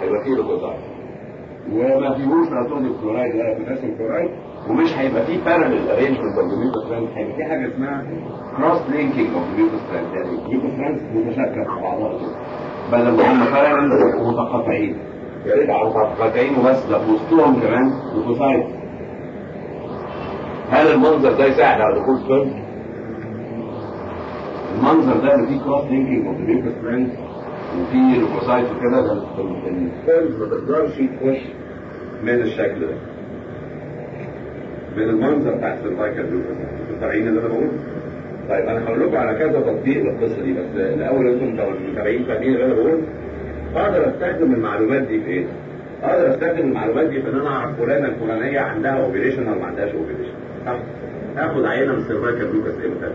هيبقى فيه لوكوسايت وما فيهوش لا صوديوم كلورايد ولا بوتاسيوم كلورايد ومش هيبقى فيه بارالل ارينجمنت اوف الميوكوستراند هيبقى فيه حاجه اسمها كروس لينكينج اوف الميوكوستراند يعني الميوكوستراند متشابكه في بعضها كده بدل ما هم بارالل متقاطعين يا ريت على متقاطعين وبس ده في وسطهم كمان لوكوسايت هل المنظر ده يساعد على دخول الفيلم؟ المنظر ده اللي فيه كروس لينكينج اوف الميوكوستراند وفي لوكوسايت وكده ده الفيلم ما تقدرش تخش من الشكل ده من المنظر بتاع السيرفايكال لوكوس متابعين اللي انا بقوله؟ طيب انا هقول لكم على كذا تطبيق للقصه دي بس الاول انتم لو متابعين فاهمين اللي انا بقوله اقدر استخدم المعلومات دي في ايه؟ اقدر استخدم المعلومات دي في ان انا اعرف فلانه الفلانيه عندها اوبريشن او ما عندهاش اوبريشن صح؟ اخد عينه من السيرفايكال لوكس امتى؟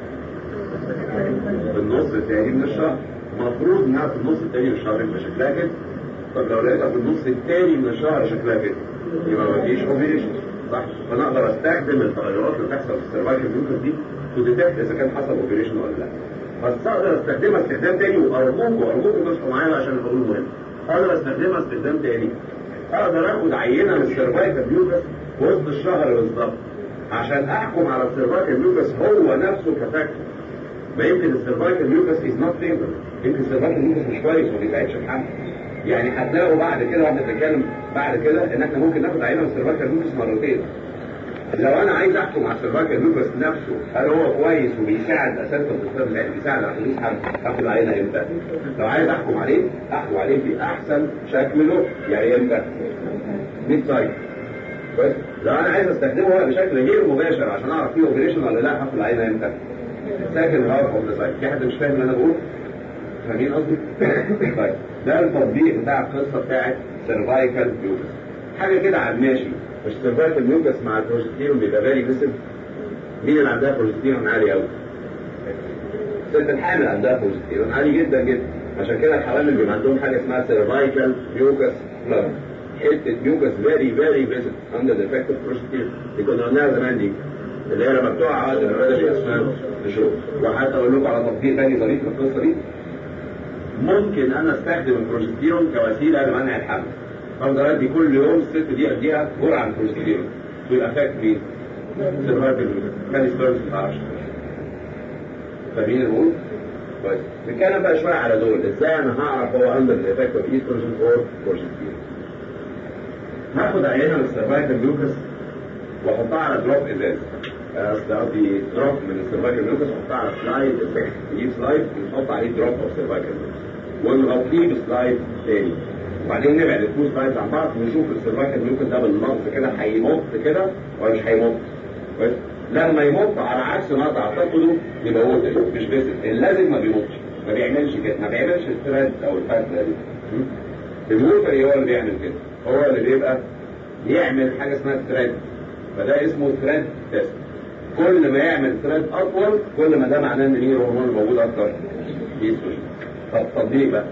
في النص الثاني من الشهر المفروض انها في النص الثاني من الشهر يبقى شكلها كده طب لو لقيتها في النص الثاني من الشهر شكلها كده يبقى ما فيش اوبريشن صح فانا اقدر استخدم التغيرات اللي بتحصل في السيرفايكال لوكس دي تو ديتكت اذا كان حصل اوبريشن ولا لا بس اقدر استخدمها استخدام تاني وارجوكم ارجوكم تصحوا معايا عشان بقول مهم اقدر استخدمها استخدام تاني اقدر اخد عينه من السيرفايكال لوكس في وسط الشهر بالظبط عشان احكم على السيرفايكال لوكس هو نفسه كفاكتور ما يمكن السيرفايكال ميوكس از نوت ستيبل يمكن السيرفايكال ميوكس مش كويس وما بيبعدش الحمل يعني هتلاقوا بعد كده واحنا بنتكلم بعد كده ان احنا ممكن ناخد عينه من السيرفايكال ميوكس مرتين لو انا عايز احكم على السيرفايكال ميوكس نفسه هل هو كويس وبيساعد اساسا في الطب يعني بيساعد على حدوث حمل اخد عينه امتى؟ لو عايز احكم عليه احكم عليه في احسن شكل له يعني امتى؟ ميد سايكل كويس لو انا عايز استخدمه بشكل غير مباشر عشان اعرف فيه اوبريشن ولا لا هاخد العينه امتى؟ ساكن هاف اوف ذا سايت في حد مش فاهم اللي انا بقوله فاهمين قصدي طيب ده التطبيق بتاع القصه بتاعت سيرفايكال ميوكس حاجه كده على الماشي مش سيرفايكال ميوكس مع البروجستيرون بيبقى فيري جسم مين اللي عندها بروجستيرون عالي قوي ست الحامل عندها بروجستيرون عالي جدا جدا عشان كده الحوامل بيبقى عندهم حاجه اسمها سيرفايكال ميوكس بلاد حته ميوكس فيري فيري فيزيت اندر ذا افكت اوف بروجستيرون دي كنا قلناها زمان دي اللي هي لما بتقع الرادة اسمها نشوف وحتى اقول لكم على تطبيق ثاني ظريف في القصه دي ممكن انا استخدم البروجستيرون كوسيله لمنع الحمل افضل ادي كل يوم الست دي اديها جرعه من البروجستيرون تو افكت مين؟ سيرفايفل كان سبيرمز ما تعرفش فاهمين الامور؟ كويس نتكلم بقى شويه على دول ازاي انا هعرف هو اندر الافكت اوف ايستروجين اور بروجستيرون هاخد عينه من السيرفايفل لوكس واحطها على دروب ازاز قصدي دروب من السيرفايكال لوكس واحطها على سلايد نجيب سلايد ونحط عليه دروب اوف سيرفايكال لوكس ونغطيه بسلايد تاني وبعدين نبعد التو سلايدز عن بعض ونشوف السيرفايكال لوكس ده بالنقص كده هيمط كده ولا مش هيمط كويس لما يمط على عكس ما تعتقده يبقى هو مش بيزنس اللازم ما بيمطش ما بيعملش كده ما بيعملش الثريد او الفات دي الووتر هو اللي بيعمل كده هو اللي بيبقى يعمل حاجه اسمها ثريد فده اسمه ثريد تيست كل ما يعمل ثريد اطول كل ما ده معناه ان ليه هرمون موجود اكتر يسوش طب تطبيق بقى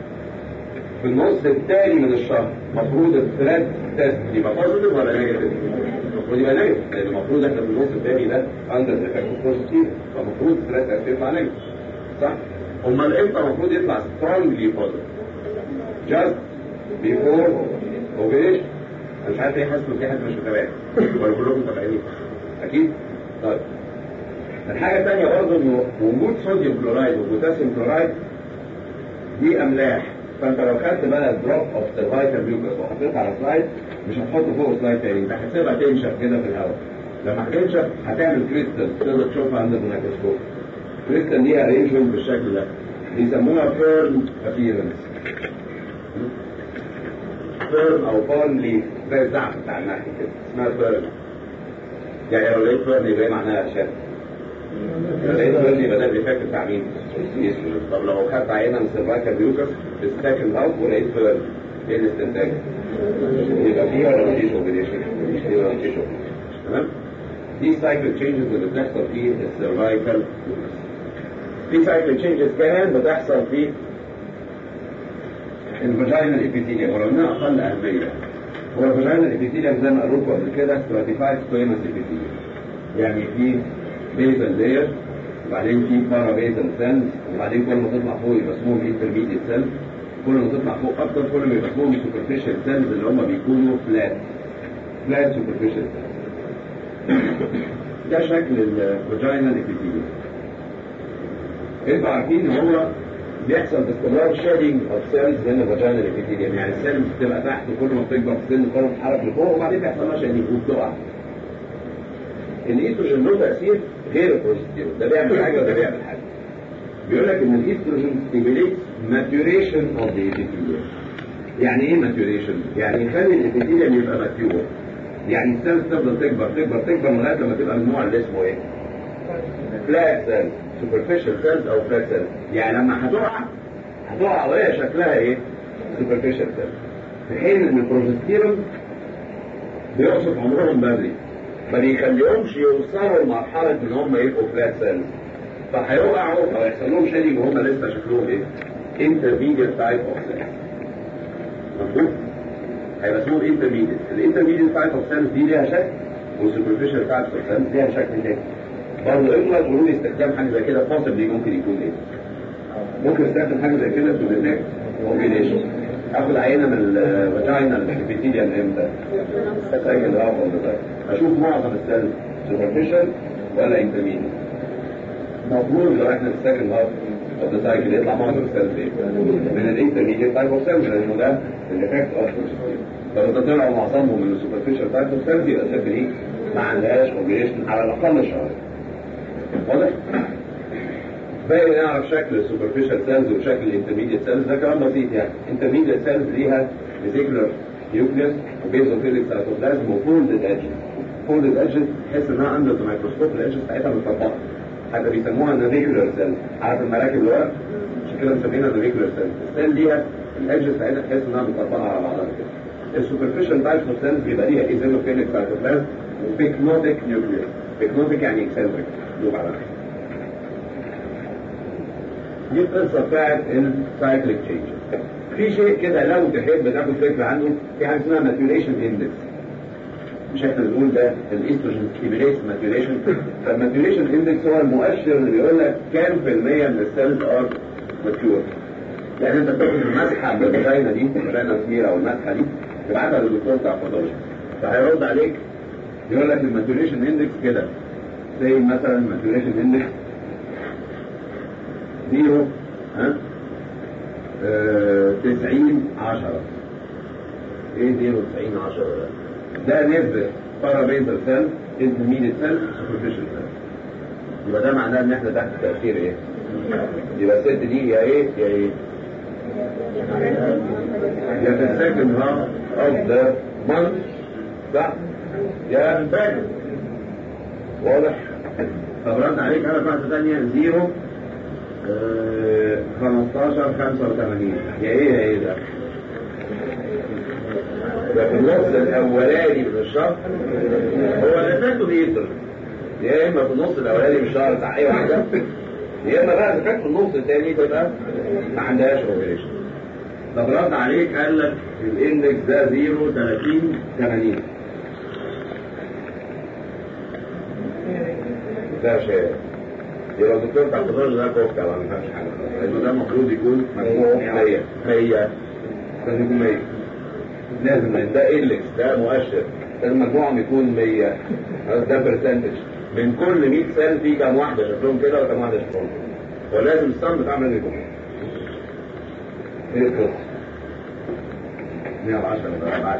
في النص الثاني من الشهر المفروض الثريد تيست يبقى بوزيتيف ولا نيجاتيف؟ المفروض يبقى نيجاتيف لان المفروض احنا في النص الثاني ده اندر افكت بوزيتيف فالمفروض الثريد تيست يطلع نيجاتيف صح؟ امال امتى المفروض يطلع سترونجلي بوزيتيف؟ جاست بيفور اوبريشن انا مش عارف ايه حاسس ان في حد مش متابعني ولا كلكم متابعين اكيد طيب الحاجه الثانيه برضه انه وجود صوديوم كلورايد وبوتاسيوم كلورايد دي املاح فانت لو خدت بقى الدروب اوف سيرفايكال ميوكس وحطيتها على سلايد مش هتحطه فوق سلايد تاني انت هتسيبها تنشف كده في الهواء لما هتنشف هتعمل كريستال تقدر تشوفها عند الميكروسكوب كريستال دي ارينجمنت بالشكل ده بيسموها فيرن ابييرنس فيرن او فون ليف زي الزعف بتاع النحل كده اسمها فيرن يعني لو لقيت فيرن يبقى معناها شاب لو لقيت فيرن يبقى ده الايفكت بتاع مين؟ يسوس طب لو خدت عينه من سيرفايكال ميوكس في السكند هاوس ولقيت فيرن ايه الاستنتاج؟ يبقى فيه ولا مفيش اوبريشن؟ فيه ولا مفيش اوبريشن تمام؟ دي سايكل تشينجز اللي بتحصل في السيرفايكال في سايكل تشينجز كمان بتحصل في الفاجينال ابيثيليوم ولو انها اقل اهميه هو الفاجينال ابيثيليوم زي ما قالوا لكم قبل كده ستراتيفايد سكويمس ابيثيليوم يعني في بيزل لاير وبعدين في بارا بيزل سيلز وبعدين كل ما تطلع فوق يبقى اسمهم انترميديت سيلز كل ما تطلع فوق اكتر كل ما يبقى فوق سوبرفيشال سيلز اللي هم بيكونوا فلات فلات سوبرفيشال ده شكل الفاجينال ابيثيليوم انتوا عارفين هو بيحصل باستمرار شيدنج اوف سيلز من الفاجينال ابيثيليوم يعني السيلز بتبقى تحت كل ما بتكبر في السن كل ما بتتحرك لفوق وبعدين بيحصل لها شيدنج وبتقع الايستروجين له تاثير غير البروجستيرون ده بيعمل حاجه وده بيعمل حاجه بيقول لك ان الايستروجين ستيميليتس ماتوريشن اوف ذا ابيثيليوم يعني ايه ماتوريشن؟ يعني يخلي الابيثيليوم يبقى ماتيور يعني السيلز تفضل تكبر تكبر تكبر لغايه لما تبقى النوع اللي اسمه ايه؟ فلات سيلز سوبرفيشال سيلز او فلات سيلز يعني لما هتقع هتقع وهي شكلها ايه؟ سوبرفيشال سيلز في حين ان البروجستيرون بيقصف عمرهم بدري ما بيخليهمش يوصلوا لمرحله ان هم يبقوا فلات سيلز فهيقعوا او يحصل لهم شيء وهم لسه شكلهم ايه؟ intermediate type of cells مظبوط؟ هيبقى اسمهم intermediate الانترميديت type of cells دي ليها شكل والسوبرفيشال type of cells ليها شكل تاني برضه اما تقولوا لي استخدام حاجه زي كده possibly ممكن يكون ايه؟ ممكن استخدم حاجه زي كده to detect combination اخد عينه من الفاجينال ابيثيليوم امتى؟ سكند هاف اوف ذا اشوف معظم السيلز سوبرفيشال ولا انترميديت المفروض لو احنا في السكند هاف اوف ذا سايكل يطلع معظم السيلز ايه؟ من الانترميديت تايب اوف سيلز لانه ده الايفكت اوف فلو طلعوا معظمهم من السوبرفيشال تايب اوف سيلز يبقى سيلز دي ما عندهاش اوبريشن على الاقل شهر واضح؟ باقي نعرف شكل السوبرفيشال سيلز وشكل الانترميديت سيلز ده كلام بسيط يعني انترميديت سيلز ليها فيزيكولار نيوكليوس وبيزوفيليك سيتوبلازم وفولدد ادجز فولدد ادجز تحس انها اندر الميكروسكوب الادجز بتاعتها متطبقه حتى بيسموها نافيكولار سيل عارف المراكب اللي ورا عشان كده مسمينها نافيكولار سيل السيل ليها الادجز بتاعتها تحس انها متطبقه على بعضها كده السوبرفيشال تايبس اوف سيلز بيبقى ليها ايزينوفيليك سيتوبلازم وبيكنوتيك نيوكليوس بيكنوتيك يعني اكسنتريك دوب على دي القصه بتاعت السايكليك تشينج في شيء كده لو تحب تاخد فكره عنه في حاجه اسمها ماتيوريشن اندكس مش احنا بنقول ده الايستروجين ستيميليتس ماتيوريشن فالماتيوريشن اندكس هو المؤشر اللي بيقول لك كام في المية من السيلز ار ماتيور يعني انت بتاخد المسحه من الفاجينا دي الفاجينا كبيره او المسحه دي تبعتها للدكتور بتاع الباثولوجي فهيرد عليك يقول لك الماتيوريشن اندكس كده زي مثلا الماتيوريشن اندكس زيرو ها آه، تسعين عشرة ايه زيرو تسعين عشرة ده ده نسبة بارامتر سيل انترميديت سيل سوبرفيشال سيل يبقى ده معناه ان احنا تحت تأثير ايه؟ يبقى الست دي يا ايه يا ايه؟ يا في السكند هاف اوف ذا مانث صح؟ يا الباقي واضح؟ طب رد عليك انا واحدة ثانية زيرو 15 85 يا ايه يا ايه ده؟ ده في النص الاولاني من الشهر هو اللي فاته بيقدر يا اما في النص الاولاني من الشهر بتاع اي واحده يا اما بقى اذا كانت في النص الثاني تبقى ما عندهاش اوبريشن طب رد عليك قال لك الاندكس ده 0 30 80 ده شيء يبقى الدكتور بتاع الخضار ده كفته ولا ما فيهاش حاجه لانه ده المفروض يكون مجموع 100 100 لازم يكون 100 لازم لان ده اندكس ده مؤشر لازم مجموعهم يكون 100 ده برسنتج من كل 100 سنه في كام واحده شكلهم كده وكام واحده شكلهم كده ولازم الصم بتاع من يكون ايه القصه 110 بقى بعد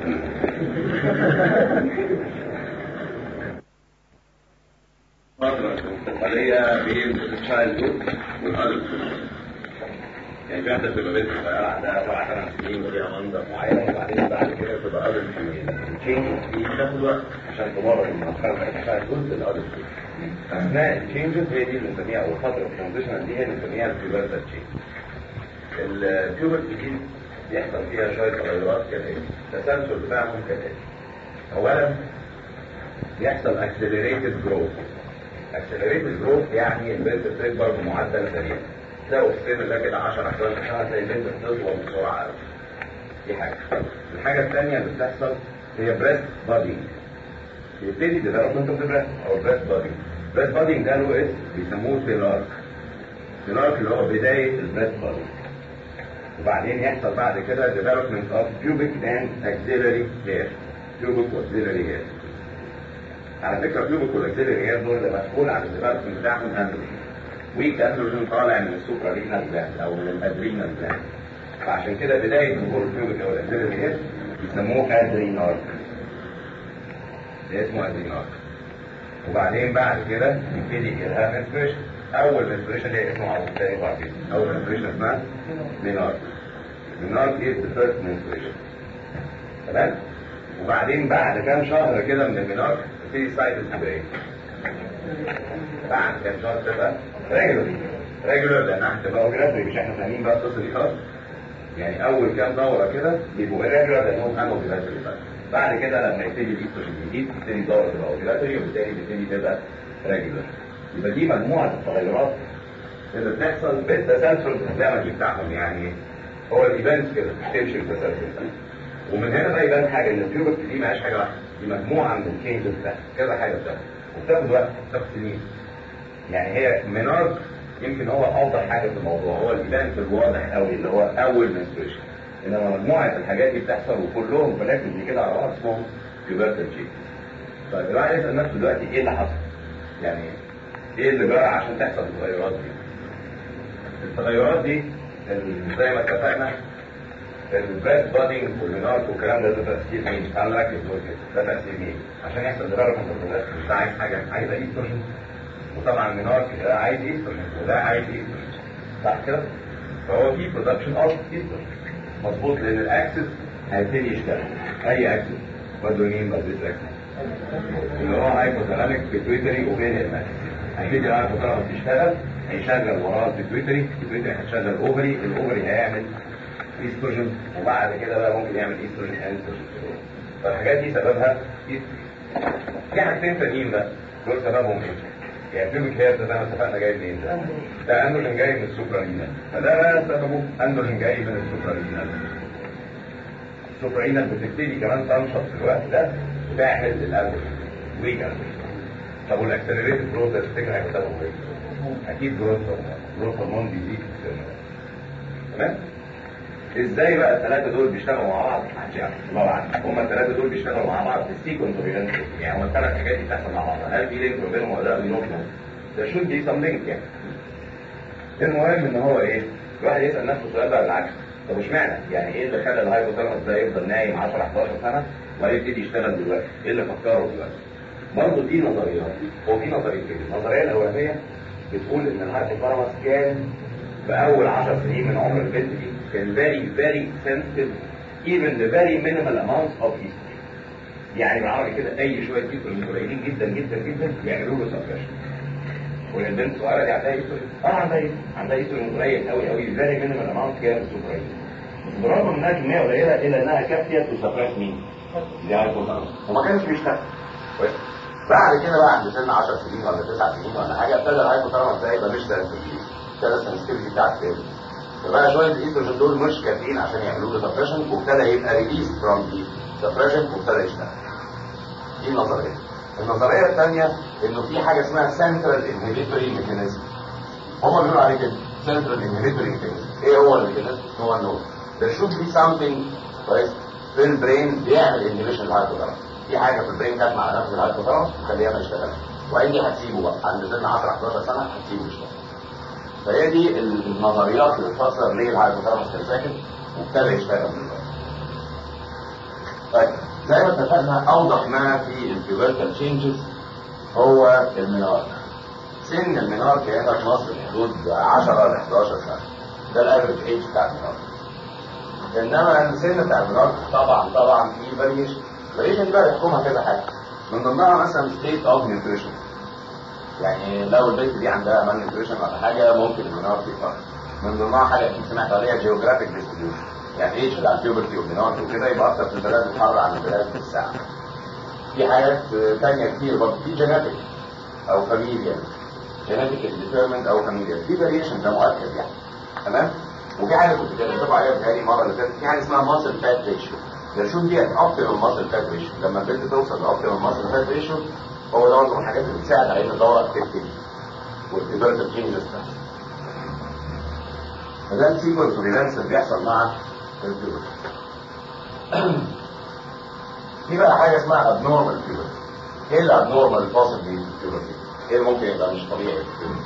فترة انتقالية بين التشايلد هود والأدلت يعني في واحدة بتبقى بنت صغيرة عندها سبع ثمان سنين وليها منظر معين وبعدين بعد كده تبقى أدلت التشينجز دي بتاخد وقت عشان تمرر من مرحلة التشايلد هود للأدلت أثناء التشينجز هي دي اللي بنسميها أو فترة الترانزيشن دي هي اللي بنسميها البيوبرتا تشينج البيوبرتا دي بيحصل فيها شوية تغيرات كالآتي التسلسل بتاعهم كالآتي أولا بيحصل accelerated growth accelerated growth يعني البنت بتكبر بمعدل سريع تلاقوا في السن ده كده 10 11 سنه تلاقي البنت بتطول بسرعه قوي دي حاجه الحاجه الثانيه اللي بتحصل هي بريست بادينج يبتدي ديفلوبمنت اوف ذا بريست او بريست بادينج بريست بادينج ده له اسم بيسموه سيلارك سيلارك اللي هو بدايه البريست بادينج وبعدين يحصل بعد كده development of pubic and axillary hair pubic axillary hair على فكره pubic والاxillary hair دول اللي مسؤول عن الديفلوبمنت بتاعهم اندروجين ويك اندروجين طالع من السوبرا رينال جلاند او من الادرينال جلاند فعشان كده بدايه ظهور البيوبك او الاكسيلري هير يسموه ادرينارك ده اسمه ادرينارك وبعدين بعد كده يبتدي يلها منستريشن اول منستريشن اللي اسمه عبد الثاني بعدين اول منستريشن اسمها مينارك مينارك از ذا فيرست منستريشن تمام وبعدين بعد كام شهر كده من المينارك يبتدي سايكل تبقى بعد كام شهر تبقى ريجولر ريجولر لان هتبقى اوجرافي مش احنا فاهمين بقى القصه دي خالص يعني اول كام دوره كده بيبقوا ريجولر لانهم كانوا اوجرافي بس بعد كده لما يبتدي الايستروجين الجديد تبتدي الدوره تبقى اوجرافي وبالتالي تبتدي تبقى ريجولر يبقى دي مجموعه التغيرات اللي بتحصل بالتسلسل الدمجي بتاعهم يعني هو الايفنت كده بتمشي بالتسلسل ومن هنا بقى يبان حاجه ان البيوبك دي ما هياش حاجه واحده دي مجموعه من الكينجز ده كذا حاجه بتاعتها وبتاخد وقت بتاخد سنين يعني هي منارك يمكن هو اوضح حاجه في الموضوع هو الايفنت الواضح قوي اللي هو اول منستريشن انما مجموعه الحاجات دي بتحصل وكلهم بلاكم كده على بعض اسمهم بيوبرتال تشيك طيب الواحد يسال نفسه دلوقتي ايه اللي حصل؟ يعني ايه اللي جرى عشان تحصل التغيرات دي؟ التغيرات دي زي ما اتفقنا البريد بادنج والمنارك والكلام ده ده تاثير مين؟ تعال نركز دول كده ده تاثير مين؟ عشان يحصل ديفلوبمنت اوف ده عايز حاجه عايز ايستروجين وطبعا المنارك ده عايز ايستروجين وده عايز ايستروجين صح كده؟ فهو في برودكشن اوف ايستروجين مظبوط لان الاكسس هيبتدي يشتغل اي اكسس برضه مين بقى اكسس اللي هو هايبوثالاميك بيتويتري اوفيريان هيبتدي الهايبوثالاميك يشتغل هيشغل وراه البيتويتري البيتويتري هتشغل الاوفري الاوفري هيعمل ايستروجين وبعد كده بقى ممكن يعمل ايستروجين انستروجين فالحاجات دي سببها ايستروجين في حاجتين تانيين بقى دول سببهم ايه؟ يعني البيوميك هير ده زي ما اتفقنا جاي منين ده؟ ده اندروجين جاي من السوبرانينال فده بقى سببه اندروجين جاي من السوبرانينال السوبرانينال بتبتدي كمان تنشط في الوقت ده وتعمل الاندروجين ويك اندروجين طب والاكسلريتد جروث ده تفتكر هيبقى سببه ايه؟ اكيد جروث هرمون جروث هرمون بيزيد في السن تمام؟ ازاي بقى الثلاثه دول بيشتغلوا مع بعض؟ محدش يعرف الله اعلم هم الثلاثه دول بيشتغلوا مع بعض في السيكونس اوف يعني هم الثلاث حاجات دي بتحصل مع بعض هل في لينك ما بينهم ولا لا بينهم ده شود دي سم لينك يعني المهم ان هو ايه؟ الواحد يسال نفسه سؤال بقى بالعكس طب اشمعنى؟ يعني ايه اللي خلى الهايبوثالاموس ده يفضل نايم 10 11 سنه وبعدين يبتدي يشتغل دلوقتي؟ ايه اللي فكره دلوقتي؟ برضه دي نظريات هو في نظريتين النظريه الاولانيه بتقول ان الهايبوثالاموس كان في اول 10 سنين من عمر البنت دي كان very very sensitive even the very minimal amounts of history يعني بالعربي كده اي شويه هيستوري قليلين جدا جدا جدا يعملوا له سبريشن والبنت الصغيره دي عندها هيستوري اه عندها هيستوري عندها هيستوري قليل قوي قوي very minimal amount كده سوبرين برغم انها كميه قليله الا انها كافيه تسبريش مين؟ دي هايبوثالاموس وما كانش بيشتغل بعد كده بقى عند سن 10 سنين ولا 9 سنين ولا حاجه ابتدى الهايبوثالاموس ده يبقى مش سنسيتيف ابتدى السنسيتيفيتي بتاعت كده فبقى شويه الايستروجين دول مش كافيين عشان يعملوا له سبريشن وابتدى يبقى ريليز فروم دي سبريشن وابتدى يشتغل دي النظريه النظريه الثانيه انه في حاجه اسمها سنترال انهبيتوري ميكانيزم هم بيقولوا عليه كده سنترال انهبيتوري ميكانيزم ايه هو الميكانيزم هو النور there should be something كويس في البرين بيعمل انهبيشن للهايبوثالاموس في حاجه في البرين كانت مع نفس الهايبوثالاموس وخليها ما يشتغلش وبعدين دي هتسيبه بقى عند سن 10 11 سنه هتسيبه يشتغل فهي دي النظريات اللي بتفسر ليه الهايبوثالاموس كان ساكن وابتدى يشتغل دلوقتي. طيب زي ما اتفقنا اوضح ما في البيوبرتال تشينجز هو المنار. سن المنار كان هنا في مصر في حدود 10 ل 11 سنه. ده الافرج ايج بتاع المنار. انما السن بتاع المنار طبعا طبعا في فاريشن. الفاريشن دي بقى بيحكمها كذا حاجه. من ضمنها مثلا ستيت اوف نيوتريشن. يعني لو البنت دي عندها مان نيوتريشن ولا حاجه ممكن المنار تفرق من ضمنها حاجه اكيد سمعت عليها جيوغرافيك ديستريبيوشن يعني ايش بتاع البيوبرتي والمنار وكده يبقى اكتر في البلاد الحاره عن البلاد في الساعه في حاجات ثانيه كتير برضه في جيناتيك او فاميليا جيناتيك ديترمنت او فاميليا في فاريشن ده مؤكد يعني تمام وفي حاجه كنت كلمتكم عليها بتهيألي المره اللي فاتت في حاجه اسمها ماسل فات ريشيو ده شو دي اوبتيمال ماسل فات ريشيو لما البنت توصل لاوبتيمال ماسل فات ريشيو هو ده برضه من الحاجات اللي بتساعد على ان الدوره تبتدي والديفيرتال تشينجز فده السيكونس ايفنتس اللي بيحصل مع البيوبرتي في بقى حاجه اسمها abnormal puberty ايه اللي abnormal possibly في البيوبرتي؟ ايه اللي ممكن يبقى مش طبيعي في البيوبرتي؟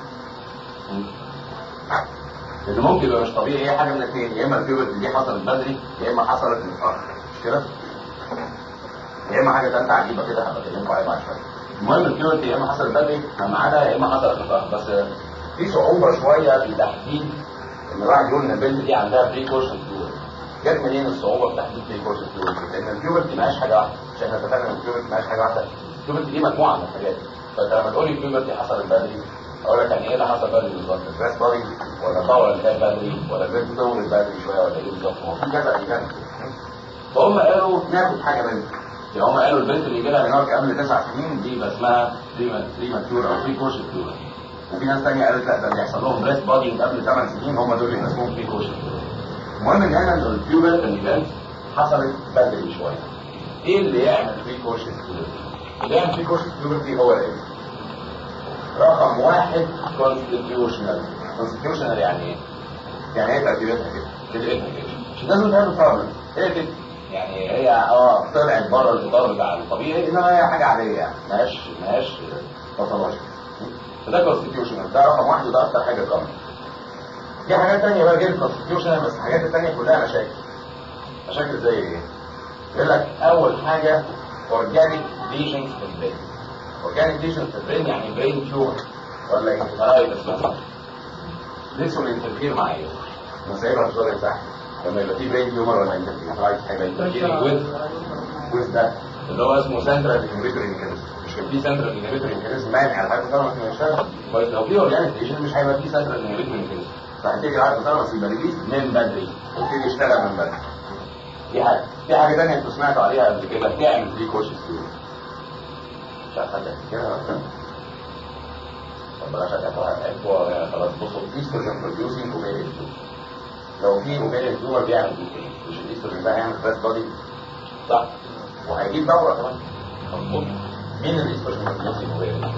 اللي ممكن يبقى مش طبيعي هي حاجه من الاثنين يا اما البيوبرتي دي حصلت بدري يا اما حصلت متاخر مش كده؟ يا اما حاجه ثالثه عجيبه كده هبقى اكلمكم عليها بعد شويه المهم البيوبرتي يا اما حصلت بدري ما عدا يا اما حصلت متاخر بس في صعوبه شويه في تحديد ان الواحد يقول ان البنت دي عندها بري كورشن بيوبرتي جت منين الصعوبه في تحديد بري كورشن بيوبرتي؟ لان البيوبرتي ما هياش حاجه واحده مش احنا اتفقنا ان البيوبرتي ما هياش حاجه واحده البيوبرتي دي مجموعه من الحاجات فانت لما تقول لي البيوبرتي حصلت بدري اقول لك يعني ايه اللي حصل بدري بالظبط؟ البريس بادي ولا الدوره اللي كانت بدري ولا البريس دور بدري شويه ولا ايه بالظبط؟ ما هو في كذا ايفنت فهم قالوا ناخد حاجه منهم يعني هم قالوا البنت اللي يجي لها منارك قبل تسع سنين دي يبقى اسمها بريماتيور او بري كورشن وفي ناس تانية قالت لا ده بيحصل لهم بريس بادي قبل 8 سنين هم دول اللي اسمهم بري كورشن المهم ان هنا ان البيوبرت الايفنت حصلت بدري شويه ايه اللي يعمل بري كورشن اللي يعمل بري كورشن هو ايه؟ رقم واحد constitutional constitutional يعني ايه؟ يعني ايه ترتيباتها كده؟ ترتيباتها كده مش لازم تعمل بروبلم هي كده يعني هي اه طلعت بره الاطار بتاع الطبيعي انما هي حاجه عاديه يعني ماهيش ماهيش باثولوجي فده constitutional ده رقم واحد وده اكتر حاجه كومن في حاجات تانية بقى غير constitutional بس الحاجات التانية كلها مشاكل مشاكل زي ايه؟ يقول لك اول حاجه organic lesions في البرين organic lesions في البرين يعني brain tumor ولا انتفارايتس مثلا لسه الانترفير مع ايه؟ مسائل هتقول صح لما يبقى في برين تيومر ولا انترفيرايتس هيبقى انترفير ويز ويز ده اللي هو اسمه سنترال انهبيتوري ميكانيزم مش كان في سنترال انهبيتوري ميكانيزم مانع على حاجه طبعا مش هيشتغل كويس لو في اورجانيك ليشن مش هيبقى في سنترال انهبيتوري ميكانيزم فهتيجي العقل طبعا يبقى ريليز من بدري ويبتدي يشتغل من بدري دي حاجه في حاجه ثانيه انتوا سمعتوا عليها قبل كده بتعمل بري كورشن مش عارف حد كده طب بلاش اتفق خلاص بصوا الايستروجين بروديوسينج اوفيريان لو في اوفيريان تيومر بيعمل ايه مش الايستروجين ده هيعمل بريس بادي صح وهيجيب دوره كمان مظبوط مين الايستروجين بروديوسينج اوفيريان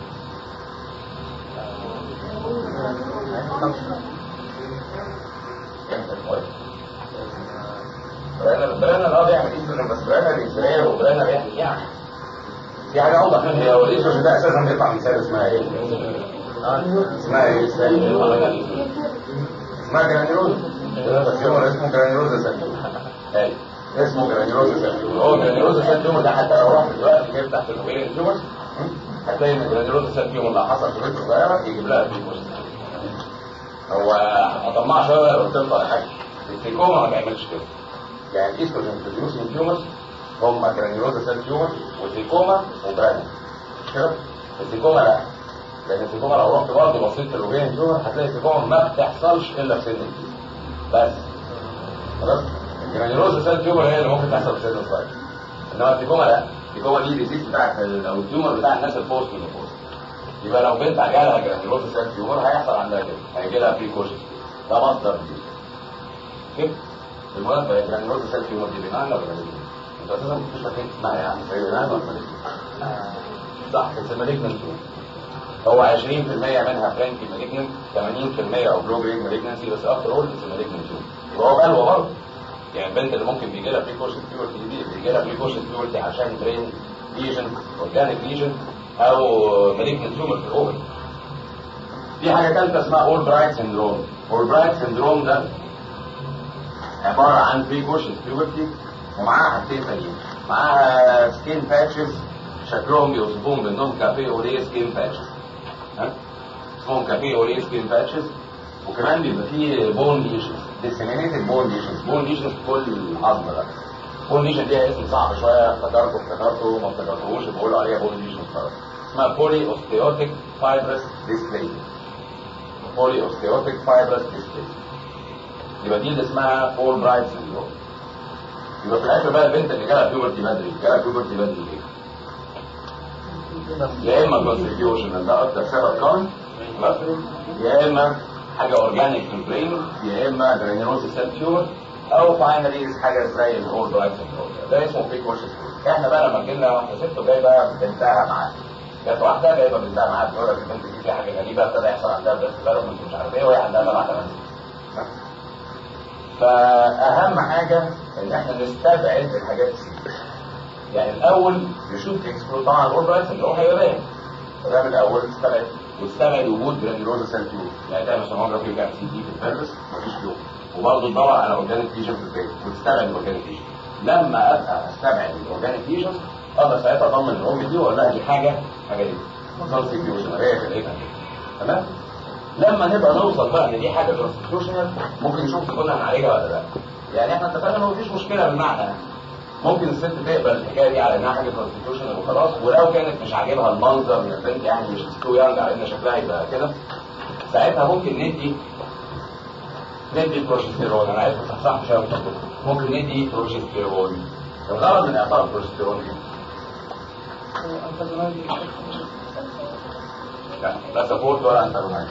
برانا اه بيعمل ايستروجين بس برانا بيزرير وبرانا بيعمل يعني في حاجه اوضح من هي والايستروجين ده اساسا بيطلع من سيل اسمها ايه؟ اسمها ايه السيل؟ اسمها جرانيروز بس يوم اسمه جرانيروز سيل اسمه جرانيروز سيل هو جرانيروز سيل تيومر ده حتى لو رحت دلوقتي كده تحت الاوبيلين تيومرز هتلاقي ان جرانيروز سيل تيومر اللي حصل في بنت صغيره يجيب لها فيكوس هو اطمع شويه قلت له على حاجه التيكوما ما بيعملش كده يعني الايستروجين بروديوسينج تيومرز هم جرانيولوزا سيل تيومر والتيكوما وبرانا كده التيكوما لا لان التيكوما لو رحت برضه بصيت الاوبين تيومر هتلاقي التيكوما ما بتحصلش الا في سن كبير بس خلاص الجرانيولوزا سيل تيومر هي اللي ممكن تحصل في سن صغير انما التيكوما لا التيكوما دي ديزيز بتاعت او التيومر بتاع الناس البوست مينوبوز يبقى لو بنت جالها جرانيولوزا سيل تيومر هيحصل عندها كده هيجي لها بري كوشن ده مصدر دي كده بالمناسبه الجرانيولوزا سيل تيومر دي بناء ولا بناء انت اساسا مش فاكر اسمها يعني بناء ولا صح اتس مالجنت هو 20% منها فرانكي مالجنت 80% او بلو جريد مالجنسي بس افتر اول اتس مالجنت يبقى هو بلوى برضه يعني البنت اللي ممكن بيجي لها بري كورشن بيورتي دي بيجي لها بري كورشن بيورتي عشان برين ليجن اورجانيك ليجن او مالجنت تيومر في الاوفر في حاجه ثالثه اسمها اول برايت سندروم اول برايت سندروم ده عباره عن بري كورشن بيورتي ومعاها حاجتين تانيين معاها سكين باتشز شكلهم بيوصفوهم بانهم كافيه اوليه سكين باتشز ها اسمهم كافيه اوليه سكين باتشز وكمان بيبقى فيه بون ليشنز ديسيمينيتد بون ليشنز بون ليشنز في كل عظم ده بون ليشن ليها اسم صعب شويه افتكرته افتكرته ما افتكرتهوش بقولوا عليها بون ليشن خلاص اسمها بولي اوستيوتيك فايبرس ديسبليزيا بولي اوستيوتيك فايبرس ديسبليزيا يبقى دي اللي اسمها فول برايت سندروم يبقى في الاخر بقى البنت اللي جالها بيوبرتي بدري جالها بيوبرتي بدري ليه؟ يا اما كونستريبيوشن ده اكتر سبب كون يا اما حاجه اورجانيك في البرين يا اما جرانيولوز سيل تيومر او فاينلي حاجه زي الهول برايت سندروم ده اسمه بري كورشن احنا بقى لما جينا واحده ست جايبه بنتها معاها كانت واحده جايبه بنتها معاها بتقول لك البنت دي فيها حاجه غريبه ابتدى يحصل عندها بس ديفلوبمنت مش عارف ايه وهي عندها سبع ثمان فاهم حاجه ان احنا نستبعد الحاجات دي يعني الاول نشوف اكسبلور طبعا الاوربرايتس اللي هو هيبان فده من الاول تستبعد وتستبعد وجود جرانيولوزا سيل تيوب يعني تعمل سونوجرافي وتعمل سي تي في البلس مفيش تيوب وبرضه تدور على اورجانيك ليجن في البيت وتستبعد الاورجانيك ليجن لما ابقى استبعد الاورجانيك ليجن اقدر ساعتها اطمن الام دي واقول لها دي حاجه حاجه دي كونستيتيوشنال هي كده تمام لما نبقى نوصل بقى ان دي حاجه كونستيتيوشنال ممكن نشوف كنا هنعالجها ولا لا يعني احنا اتفقنا ان مفيش مشكله بالمعنى ممكن الست تقبل الحكايه دي على انها حاجه كونستيتيوشنال وخلاص ولو كانت مش عاجبها المنظر من البنت يعني مش تو يانج على ان شكلها يبقى كده ساعتها ممكن ندي ندي بروجستيرون انا عايز صح مش عارف ممكن ندي بروجستيرون الغرض من اعطاء البروجستيرون ايه؟ لا لا سبورت ولا انترونايز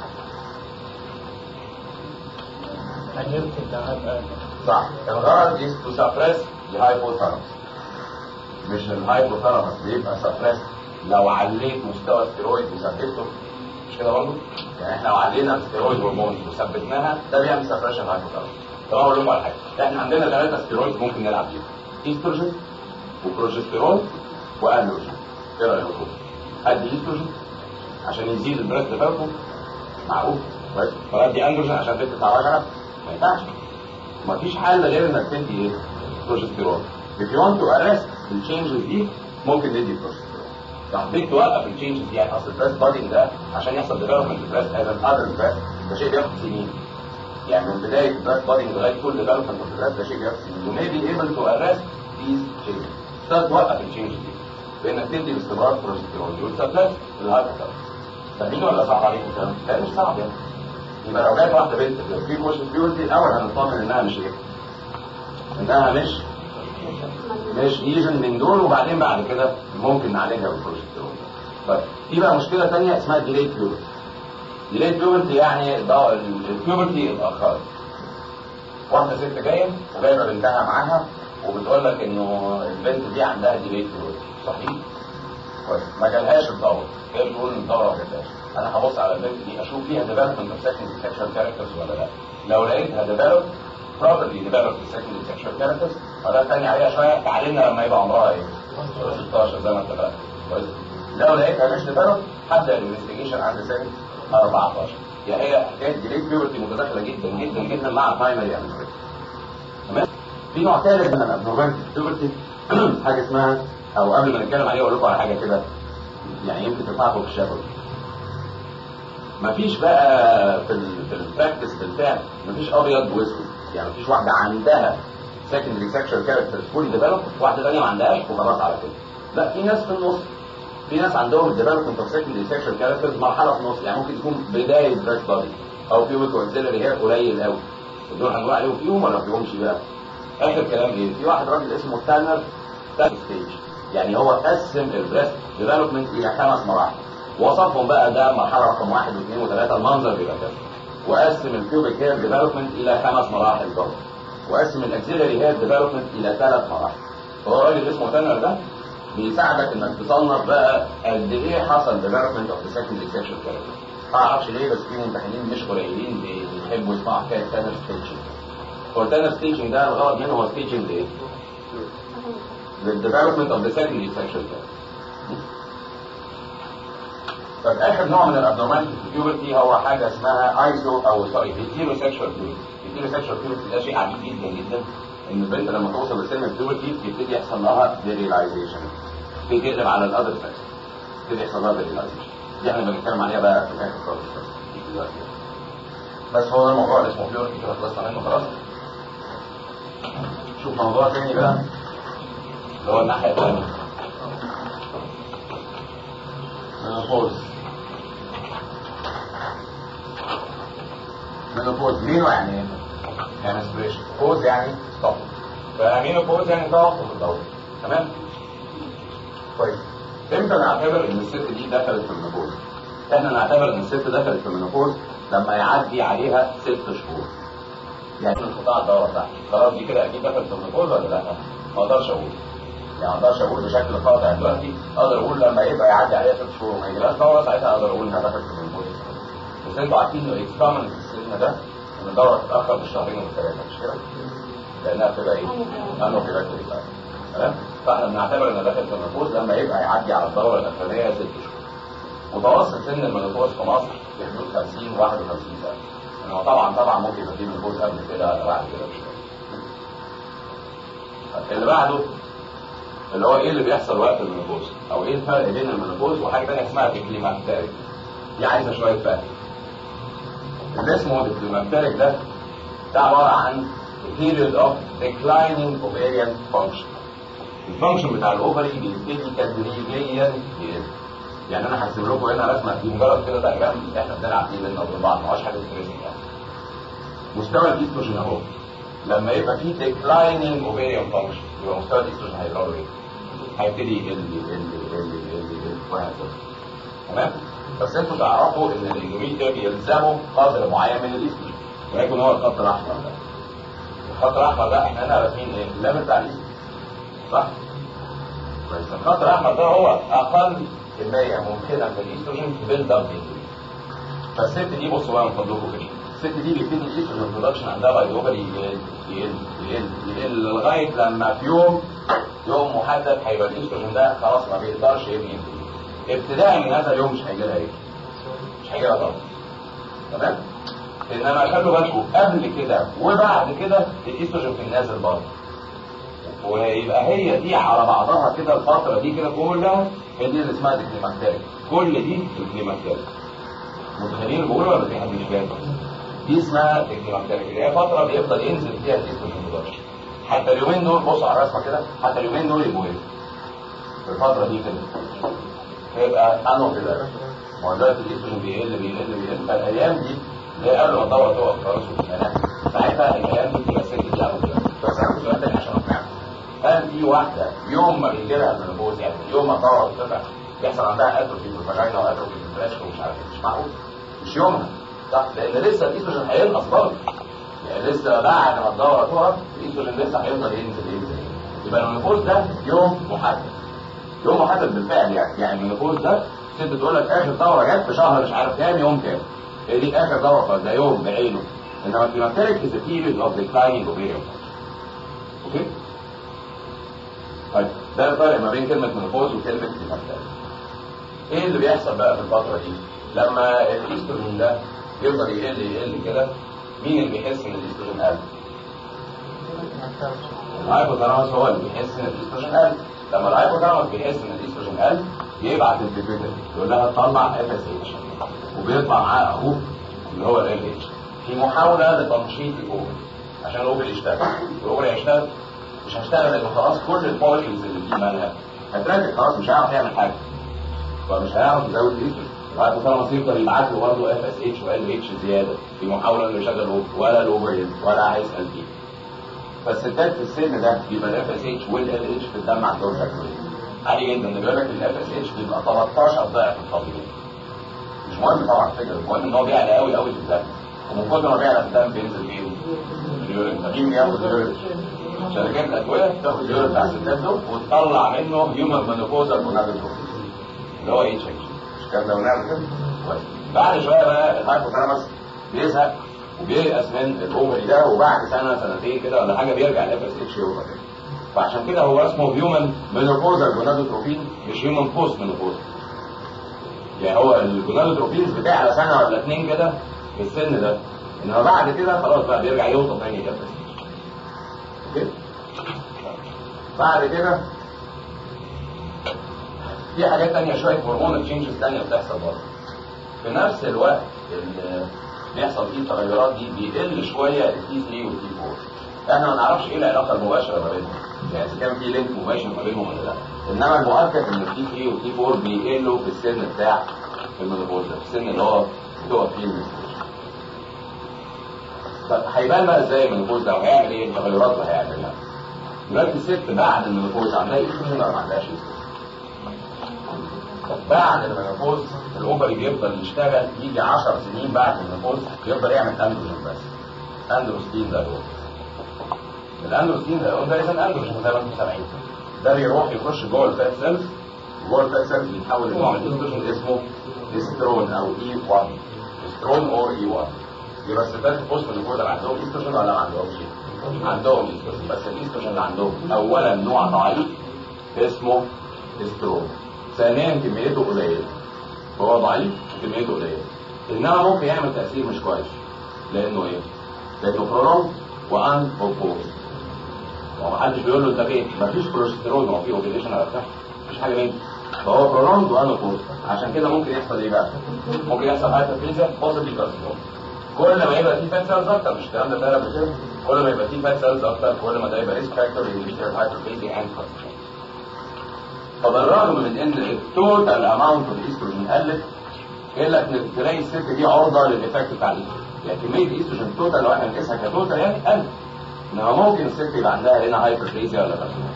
صح الغرض is to suppress the hypothalamus مش الهايبوثالاموس بيبقى سبريس لو عليت مستوى الستيرويد وثبته مش كده برضه؟ يعني احنا لو علينا الستيرويد هرمون وثبتناها ده بيعمل سبريشن هايبوثالاموس طب اقول لكم على حاجه احنا عندنا ثلاثه ستيرويد ممكن نلعب بيهم ايستروجين وبروجستيرون واندروجين ايه رايكم؟ ادي ايستروجين عشان يزيد البريست ديفلوبمنت معقول كويس فادي اندروجين عشان البنت تطلع وجعها ما ينفعش مفيش حل غير انك تدي ايه؟ بروجستيرون if you want to arrest التشينجز دي ممكن ندي بروجستيرون تحبيك توقف التشينجز دي يعني اصل البريست بادنج ده عشان يحصل ديفلوبمنت البريست از ان اذر بريست ده شيء بياخد سنين يعني من بدايه البريست بادنج لغايه كل ديفلوبمنت اوف البريست ده شيء بياخد سنين you may be able to arrest these changes تقدر توقف التشينجز دي بانك تدي باستمرار بروجستيرون والسبلات للهايبر فاهمين ولا صعب عليكم الكلام؟ لا مش صعب يعني يبقى لو جت واحده بنت في موشن بيورتي الاول هنطمن انها مش ايه؟ انها مش مش ليجن من دول وبعدين بعد كده ممكن نعالجها بالبروجستيرون طيب في بقى مشكله ثانيه اسمها ديلي بيوبرتي ديلي بيوبرتي يعني البيوبرتي اتاخرت واحده ست جايه وجايبه بنتها معاها وبتقول لك انه البنت دي عندها ديلي بيوبرتي صحيح؟ كويس ما جالهاش الدوره هي بتقول ان الدوره ما جالهاش انا هبص على البنت دي اشوف فيها ديفلوبمنت اوف سكند سيكشوال كاركترز ولا لا لو لقيتها ديفلوب properly developed secondary sexual characters فده تاني عليها شويه تعلمنا لما يبقى عمرها ايه 16 زي ما اتفقنا كويس لو لقيتها مش ديفلوب هبدا الانفستيجيشن عند سن 14 يعني هي حكايه ديليت بيورتي متداخله جدا جدا جدا مع برايمري انفستيجيشن تمام في نوع ثالث من الابنورمالتي بيورتي حاجه اسمها او قبل ما نتكلم عليه اقول لكم على حاجه كده يعني يمكن تنفعكم في الشفوي مفيش بقى في ال في البراكتس بالفعل مفيش ابيض واسود يعني مفيش واحده عندها secondary sexual characters fully developed واحده ثانيه ما عندهاش وخلاص على كده لا في ناس في النص في ناس عندهم الديفلوبمنت اوف secondary sexual characters مرحله في النص يعني ممكن تكون بدايه بريس بادي او بيوبك اوكسيلري هير قليل قوي دول هنقول عليهم فيهم ولا فيهمش بقى اخر كلام ايه في واحد راجل اسمه تانر تانر ستيج يعني هو قسم البريست ديفلوبمنت الى خمس مراحل وصفهم بقى ده مرحله رقم واحد واثنين وثلاثه المنظر بيبقى كده وقسم الكيوبيك هير ديفلوبمنت الى خمس مراحل برضه وقسم الاكسيلري هير ديفلوبمنت الى ثلاث مراحل هو راجل اسمه تانر ده بيساعدك انك تصنف بقى قد ايه حصل ديفلوبمنت اوف ذا سكندري سيكشوال كاركتر ما اعرفش ليه بس في ممتحنين مش قليلين بيحبوا يسمعوا حكايه تانر ستيتشنج هو التانر ستيتشنج ده الغرض منه هو ستيتشنج لايه؟ للديفلوبمنت اوف ذا سكندري سيكشوال كاركتر طب اخر نوع من الابنورماليتي في البيوبرتي هو حاجه اسمها ايزو او سوري هيتيرو سيكشوال بيوبرتي هيتيرو سيكشوال بيوبرتي ده شيء عجيب جدا جدا ان البنت لما توصل لسن البيوبرتي بيبتدي يحصل لها فيريلايزيشن تبتدي تقلب على الاذر سكس تبتدي يحصل لها فيريلايزيشن دي احنا بنتكلم عليها بقى في الاخر خالص بس هو ده الموضوع اللي اسمه بيوبرتي كده خلصنا منه خلاص شوف موضوع تاني بقى اللي هو الناحيه الثانيه منopause منopause مينو يعني ايه؟ يعني اسبريشن بوز يعني ستوب فمينوبوز يعني توقف الدورة تمام؟ كويس امتى نعتبر ان الست دي دخلت في المنopause؟ احنا نعتبر ان الست دخلت في المنopause لما يعدي عليها ست شهور يعني انقطاع الدورة بتاعتها خلاص دي كده اكيد دخلت في المنopause ولا لا؟ ما اقدرش اقول يعني ما اقدرش اقول بشكل قاطع دلوقتي اقدر اقول لما يبقى يعدي عليها ست شهور وما يجيلهاش دوره ساعتها اقدر اقول انها دخلت في المنopause بس انتوا عارفين انه اكس كومن في السن ده ان الدوره تتاخر بالشهرين والثلاثه مش كده؟ لانها بتبقى ايه؟ انه في باكتيريا تمام؟ فاحنا بنعتبر ان داخل في المنفوذ لما يبقى يعدي على الدوره الاخرانيه ست شهور. متوسط سن المنفوذ في مصر في حدود 50 51 سنه. انما طبعا طبعا ممكن يبقى في منفوذ قبل كده ولا بعد كده بشويه. اللي بعده اللي هو ايه اللي بيحصل وقت المنفوذ او ايه الفرق بين المنفوذ وحاجه ثانيه اسمها الكليماكتيريك دي عايزه شويه فهم اللي اسمه الكليماكتيريك ده ده عباره عن period of declining ovarian function الفانكشن بتاع الاوفري بيبتدي تدريجيا يقل يعني انا هرسم لكم هنا رسمه دي مجرد كده دايجرام احنا بنلعب فيه بينا وبين بعض ما هوش حاجه ستريسنج يعني مستوى الايستروجين اهو لما يبقى في declining ovarian function يبقى مستوى الايستروجين هيجرى ايه؟ هيبتدي يقل يقل يقل يقل يقل وهكذا تمام؟ بس انتوا تعرفوا ان الاندوميتريا بيلزموا قدر معين من الايستروجين ولكن هو الخط الاحمر ده الخط الاحمر ده احنا هنا راسمين ايه؟ الليفل بتاع الايستروجين صح؟ كويس الخط الاحمر ده هو اقل كميه ممكنه من الايستروجين في بيلد اب فالست دي بصوا بقى من فضلكم كده الست دي بيبتدي الايستروجين برودكشن عندها باي اوفري يقل يقل يقل يقل لغايه لما في يوم يوم محدد هيبقى الايستروجين ده خلاص ما بيقدرش يبني ابتداء من هذا اليوم مش هيجي لها ايه؟ مش هيجي لها ضغط تمام؟ انما خلوا بالكم قبل كده وبعد كده الايستروجين في النازل برضه ويبقى هي دي على بعضها كده الفتره دي كده كلها هي دي اللي اسمها الكليماكتيريك كل دي الكليماكتيريك متخيلين اللي بقوله ولا في حد مش فاهم دي اسمها الكليماكتيريك اللي هي فتره بيفضل ينزل فيها الايستروجين برودكشن حتى اليومين دول بصوا على الرسمه كده حتى اليومين دول يبقوا ايه في الفتره دي كده هيبقى انو كده ما هو دلوقتي الايستروجين بيقل بيقل بيقل فالايام دي اللي هي قبل ما الدوره تقف خلاص ساعتها الايام دي بتبقى سكت دي على كده بس انا سؤال تاني عشان اقنعكم هل في واحده يوم ما بيجي لها المنبوذ يعني يوم ما الدوره بتطلع بيحصل عندها اتروفي في الفاجينا واتروفي في الفلاش ومش عارف مش معقول مش يومها صح لان لسه الايستروجين هينقص برضه يعني لسه بعد ما الدوره تقف الايستروجين لسه هيفضل ينزل ينزل يبقى المنبوذ ده يوم محدد يوم محدد بالفعل يعني يعني المنبوذ ده ست تقول لك اخر دوره جت في شهر مش عارف كام يوم كام هي دي اخر دوره فده يوم بعينه انما الكليماتيريك is a period of declining ovarian اوكي طيب ده الفرق ما بين كلمه منفوذ وكلمه كليماتيريك ايه اللي بيحصل بقى في الفتره دي لما الايستروجين ده يفضل يقل يقل كده مين اللي بيحس ان الايستروجين قل الهايبوثالاموس هو اللي بيحس ان الايستروجين قل لما الهايبوثالاموس بيحس ان الايستروجين قل يبعت البيبيتر يقول لها طلع اف اس اتش وبيطلع معاه اخوه اللي هو ال اتش في محاوله لتنشيط الاوفر عشان الاوفر يشتغل الاوفر يشتغل مش هيشتغل لانه خلاص كل الفوليكلز اللي فيه مالها هتركز خلاص مش هيعرف يعمل حاجه فمش هيعرف يزود الايستروجين الهايبوثالاموس يفضل يبعت له برضه اف اس اتش وال اتش زياده في محاوله انه يشغل اوفر ولا الاوفر ولا هيسال فيه فالستات في السن ده بيبقى الاف اس اتش والال اتش في الدم عندهم شكل عالي جدا بيقول لك الاف اس اتش بيبقى 13 ضعف الطبيعي مش مهم طبعا فكره المهم ان هو بيعلى قوي قوي في الدم ومن كتر ما بيعلى في الدم بينزل فيه اليورين فمين بياخد اليورين شركات الادويه تاخد اليورين بتاع الستات دول وتطلع منه هيومن مانوفوزا مونادوتروف اللي هو اتش اتش مش كان ده ونعمل كده كويس بعد شويه بقى الهايبوثالاموس بيزهق وبييأس من الاوفري ده وبعد سنه سنتين كده ولا حاجه بيرجع الاف اس اتش يوفر فعشان كده هو اسمه هيومن مينوبوزال جونادوتروفين مش هيومن بوست مينوبوزال يعني هو الجونادوتروفين بتاع سنه ولا اتنين كده في السن ده انما بعد كده خلاص بقى بيرجع يوطى تاني كده اوكي بعد كده في حاجات تانية شوية هرمون تشينجز تانية بتحصل برضه في نفس الوقت اللي بيحصل فيه التغيرات دي بيقل شوية التي 3 والتي 4 احنا ما نعرفش ايه العلاقة المباشرة ما بينهم يعني اذا كان في لينك مباشر ما بينهم ولا لا انما المؤكد ان التي 3 والتي 4 بيقلوا في السن بتاع المينوبوز ده في السن اللي هو بتقف فيه المنستريشن طب هيبان بقى ازاي المينوبوز ده وهيعمل ايه التغيرات اللي هيعملها دلوقتي الست بعد المينوبوز عندها ايستروجين ولا ما عندهاش ايستروجين بعد المينوبوز الاوفري بيفضل يشتغل يجي 10 سنين بعد المينوبوز يفضل يعمل اندروجين بس اندروستين ده هو الاندروستين ده ده اذا اندروجين زي ما انتم سامعين ده بيروح يخش جوه الفات سيلز جوه الفات سيلز بيتحول لنوع من الاندروجين اسمه استرون او اي 1 استرون او اي 1 يبقى الستات البوست اللي عندهم ايستروجين ولا ما عندهمش؟ عندهم ايستروجين بس الايستروجين اللي عندهم اولا نوع ضعيف اسمه استروجين ثانيا كميته قليله هو ضعيف وكميته قليله انما ممكن يعمل تاثير مش كويس لانه ايه؟ لانه برولونج وان بروبوز ومحدش بيقول له انت فين؟ مفيش بروستيرون هو في اوبريشن على بتاع مفيش حاجه منه فهو برولونج وان بروبوز عشان كده ممكن يحصل ايه بقى؟ ممكن يحصل هايبرفيزيا بوزيتيف كارسينوم كل ما يبقى فيه فات سيلز اكتر مش الكلام ده ده قبل كده كل ما يبقى فيه فات سيلز اكتر كل ما ده يبقى ريسك فاكتور ان يشتغل هايبرفيزيا اند كارسينوم فبالرغم من ان التوتال اماونت اوف الاستروجين قلت الا ان تلاقي الست دي عرضه للايفكت بتاع الاستروجين يعني كميه الاستروجين توتال لو احنا بنقيسها كتوتال يعني قلت انما ممكن الست يبقى عندها هنا هايبرفيزيا ولا كارسينوم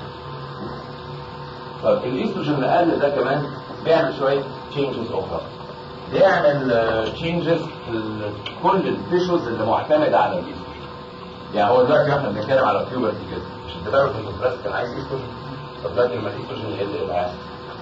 طب الاستروجين اللي قل ده كمان بيعمل شويه تشينجز اخرى بيعمل تشينجز في كل التيشوز اللي معتمده على الاستروجين يعني هو دلوقتي احنا بنتكلم على البيوبرتي كده مش انت تعرف ان البلاست كان عايز استروجين طب دلوقتي لما الاستروجين يقل ايه اللي هيحصل؟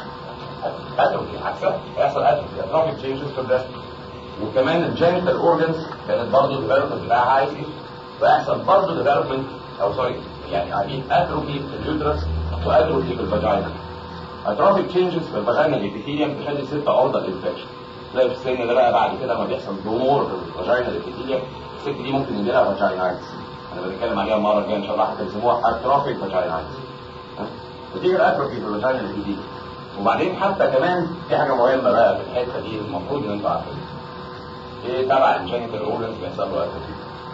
اتروفي عكسها هيحصل اتروفي اتروفي تشينجز في البلاست وكمان الجينيتال اورجنز كانت برضه الديفلوبمنت بتاعها عايز ايه؟ فيحصل برضه ديفلوبمنت او سوري يعني عاملين اتروفي في اليوترس واتروفي في الفاجينا اتروفي تشينجز في الفاجينا الابيثيليوم تخلي الست عرضه للانفكشن تلاقي في السن ده بقى بعد كده لما بيحصل ضمور في الفاجينا الابيثيليوم الست دي ممكن يجي لها فاجينايتس انا بنتكلم عليها المره الجايه ان شاء الله حتى يسموها اتروفيك فاجينايتس بتيجي الاتروفي في الفاجينا الابيثيليوم وبعدين حتى كمان في حاجه مهمه بقى في الحته دي المفروض ان انتوا عارفينها ايه تبع الجينيتال اورجنز بيحصل له اتروفي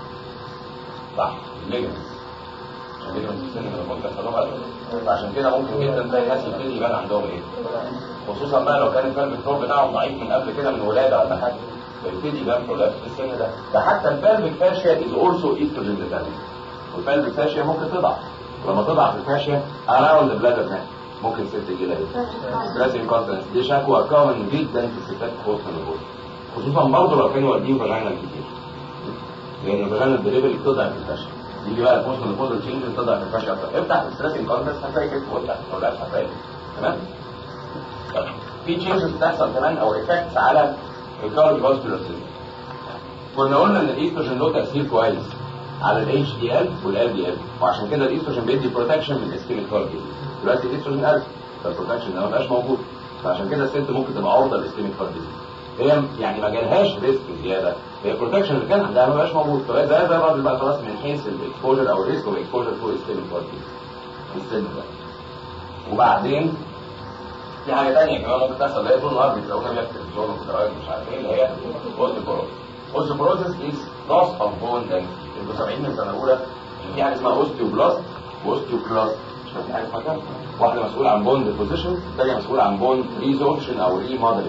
صح الليجمنتس عشان الليجمنتس في السن لما كنت بيحصل لهم اتروفي فعشان كده ممكن جدا تلاقي ناس يبتدي يبان عندهم ايه خصوصا بقى لو كان الفالف فلور بتاعهم ضعيف من قبل كده من ولاده ولا حاجه فيبتدي يبان كولابس في السن ده ده حتى الفالفيك فاشيا از اولسو ايستروجين ديبندنت والفالفيك فاشيا ممكن تضعف ولما تضعف الفاشيا اراوند بلادر مان ممكن ست تجي لها ستريس انكونتنس دي شكوى كومن جدا في الستات في وسط النبوة خصوصا برضه لو كانوا والدين فاجينا كتير لان فاجينا الدليفري بتضعف الفاشيا يجي بقى البوست البوست تشينج تضعف الفاشيا اكتر افتح الستريس انكونتنس هتلاقي كده ولا ولا هتلاقي تمام في تشينجز بتحصل كمان او افكتس على الكارديو فاسكولار سيستم كنا قلنا ان الايستروجين له تاثير كويس على الاتش دي ال والال دي ال وعشان كده الايستروجين بيدي بروتكشن من الاسكيميك كارديو دلوقتي الايستروجين قل فالبروتكشن ده ما بقاش موجود فعشان كده الست ممكن تبقى عرضه للاسكيميك كارديو هي يعني ما جالهاش ريسك زياده هي البروتكشن اللي كان عندها ما بقاش موجود فبقى زي زي الراجل بقى خلاص من حيث الاكسبوجر او الريسك اوف اكسبوجر تو اسكيميك كارديو في السن ده وبعدين في حاجه ثانيه كمان ممكن تحصل اللي هي طول النهار بيتلاقونا بيحكي الزون وكده مش عارف ايه اللي هي اوستيوبوروز اوستيوبوروزس از loss of bone density انتوا سامعين من سنه اولى في حاجه اسمها اوستيوبلاست واوستيوكلاست مش فاكر حاجه اسمها واحده مسؤوله عن بون ديبوزيشن الثانيه مسؤوله عن بون ريزوربشن او ريموديلنج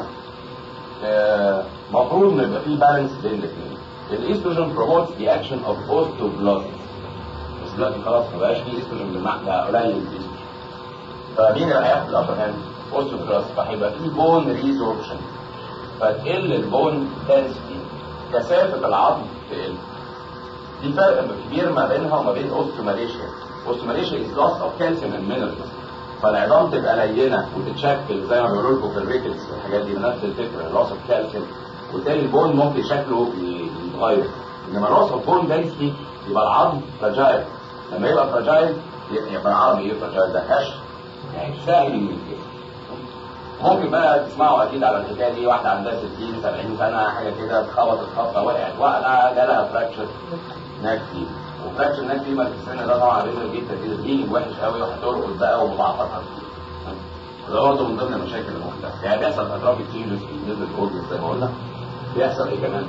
المفروض ان يبقى في بالانس بين الاثنين الايستروجين بروموتس ذا اكشن اوف اوستيوبلاست بس دلوقتي خلاص ما بقاش في ايستروجين بالمعنى ده قليل الايستروجين فمين اللي هياخد الابر هاند اوستيوكلاست فهيبقى في بون ريزوربشن فتقل البون دنسيتي كثافه العظم تقل دي فرق كبير ما بينها وما بين اوستيوماليشيا اوستيوماليشيا از لوس اوف كالسيوم اند مينرالز فالعظام تبقى لينه وتتشكل زي ما بيقولوا لكم في الريكتس والحاجات دي بنفس الفكره لوس اوف كالسيوم وبالتالي البون ممكن شكله يتغير انما لوس اوف بون دنسيتي يبقى العظم فراجايل لما يبقى فراجايل يبقى العظم ايه فراجايل ده هش يعني سهل ينكسر ممكن بقى تسمعوا اكيد على الحكايه دي واحده عندها 60 70 سنه حاجه كده اتخبطت خبطه وقعت وقعه جالها فراكشر ناك فيه وفراكشر ناك فيه في السن ده طبعا ريزر جدا كده دي وحش قوي وهترقد بقى ومضاعفتها ده برضه من ضمن المشاكل اللي ممكن تحصل يعني بيحصل اترافيك تشينجز في النزل الاورجنز زي ما قلنا بيحصل ايه كمان؟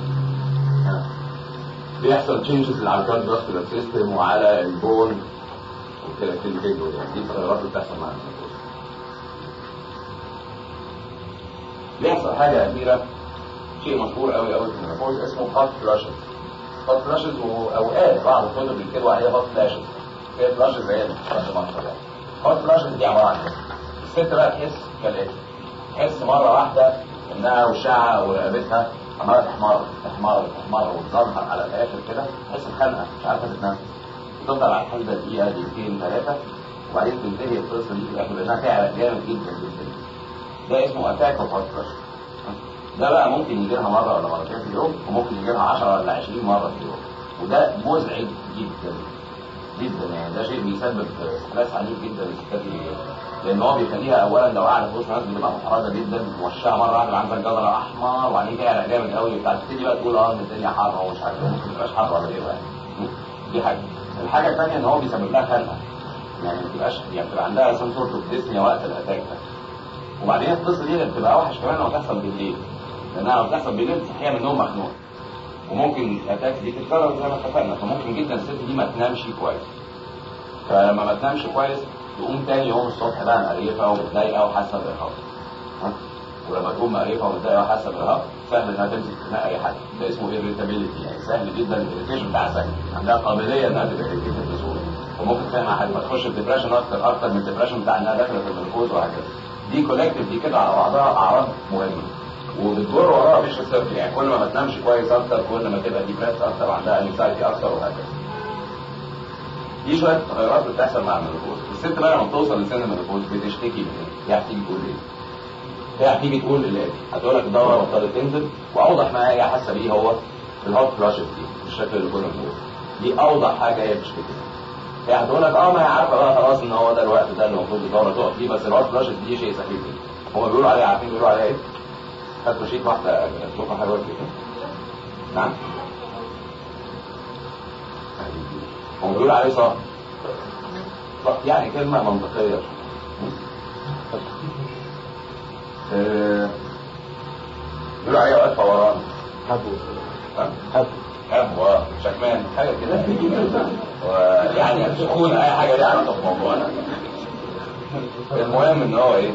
بيحصل تشينجز على الكارديو فاسكولار سيستم وعلى البون وكده في الفيديو يعني دي التغيرات اللي بتحصل مع النيكوز بيحصل حاجة أخيرة شيء مشهور قوي قوي في النيكوز اسمه هات فلاشز هات فلاشز وأوقات بعض الكتب بيكتبوا عليها هات فلاشز هي فلاشز زي الفلاش المشهور يعني هات فلاشز دي عبارة عن ايه؟ الست بقى تحس كالآتي تحس مرة واحدة إنها وشها ورقبتها عمالة تحمر تحمر تحمر وتظهر على الآخر كده تحس بخنقة مش عارفة تتنفس تفضل على الحال ده دقيقة دقيقتين ثلاثة وبعدين تنتهي القصة دي في الآخر لأنها تعرق جامد جدا جدا ده اسمه أتاك أوف هارت بريشر ده بقى ممكن يجي لها مره ولا مرتين في اليوم وممكن يجي لها 10 ولا 20 مره في اليوم وده مزعج جدا جدا يعني ده شيء بيسبب ستريس عنيف جدا للستات الرجاله لان هو بيخليها اولا لو قاعده في وسط ناس بتبقى محرجه جدا موشعه مره واحده عندها الجدر احمر وعينيه تعرق جامد قوي بتاع تبتدي بقى تقول اه ان الدنيا حاره ومش عارف إيه، ممكن ما تبقاش حاره ولا غيرها يعني دي حاجه الحاجه الثانيه ان هو بيسبب لها خنقه يعني ما تبقاش يعني بتبقى عندها سم سورت اوف ديسنيا وقت الاتاك ده وبعدين القصه دي بتبقى اوحش كمان لو تحصل بالليل لانها لو تحصل بالليل تصحيها من النوم مخنوق وممكن الاتاك دي تتكرر زي ما اتفقنا فممكن جدا الست دي ما تنامش كويس فلما ما تنامش كويس تقوم تاني يوم الصبح بقى مقريفه ومتضايقه وحاسه بارهاق ها؟ ولما تقوم مقريفه ومتضايقه وحاسه بارهاق سهل انها تمسك خناق اي حد ده اسمه irritability يعني سهل جدا الاريتيشن بتاع سهل عندها قابليه انها تبقى irritated بسهوله وممكن تعمل حد ما تخش في ديبريشن اكتر اكتر من الديبريشن بتاع انها داخله في المنفوذ وهكذا دي كولكتيف دي كده على بعضها اعراض مهمه وبتجر وراها مش السيركل يعني كل ما ما تنامش كويس اكتر كل ما تبقى ديبريس اكتر وعندها انكسايتي اكتر وهكذا دي شويه تغيرات بتحصل مع المنفوذ الست بقى لما بتوصل لسن المنفوذ بتشتكي من ايه؟ هي هتيجي تقول ايه؟ هي هتيجي تقول الاتي هتقول لك الدوره بطلت تنزل واوضح ما هي حاسه بيه هو الهوت فلاشز دي بالشكل اللي كنا بنقوله دي اوضح حاجه هي بتشتكي منها هي هتقول لك اه ما هي عارفه بقى خلاص ان هو ده الوقت ده اللي المفروض الدوره تقف فيه بس الهوت فلاشز دي شيء سخيف جدا هم بيقولوا عليها عارفين بيقولوا عليها ايه؟ خدتوا شيء واحده اشوفها حلوه كده نعم هم بيقولوا عليه صح يعني كلمة منطقية آه، بيقولوا عليه اوقات فوران حبو ها؟ حبو حبوة شكمان حاجة كده ويعني سخون اي حاجة ليها علاقة بموضوعنا المهم ان هو ايه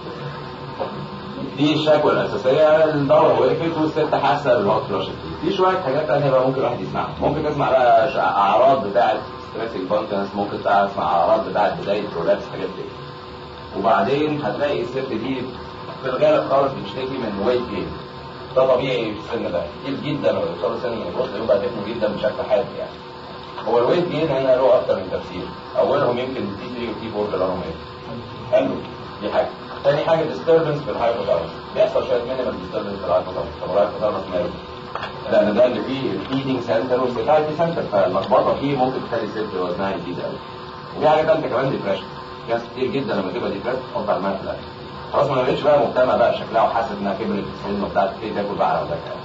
دي الشكوى الاساسيه الدوره وقفت والست حاسه بالهوت فلاش في شويه حاجات ثانيه بقى ممكن الواحد يسمعها ممكن تسمع بقى ش- اعراض بتاعه ستريس انكونتنس ممكن تسمع اعراض بتاعه بدايه رولابس حاجات كده وبعدين هتلاقي الست دي في الغالب خالص بتشتكي من ويت جين ده طبيعي في السن ده كتير جدا لما يوصلوا سن من الوسط يبقى دفنه جدا بشكل حاد يعني هو الويت جين هنا له اكتر من تفسير اولهم يمكن تي 3 وتي 4 اللي هم ايه حلو دي حاجه تاني حاجه disturbance في الهايبوثالاموس بيحصل شويه مينيمال disturbance في الهايبوثالاموس طب الهايبوثالاموس ماله؟ لان ده اللي فيه الفيدنج سنتر والسيتايتي سنتر فاللخبطه فيه ممكن تخلي الست وزنها يزيد قوي وفي حاجه ثالثه كمان ديبريشن ناس كتير جدا لما تبقى ديبريشن تحط على الماء في الاكل خلاص ما بقتش بقى مهتمه بقى بشكلها وحاسه انها كبرت في السن وبتاع تبتدي تاكل بقى على مزاجها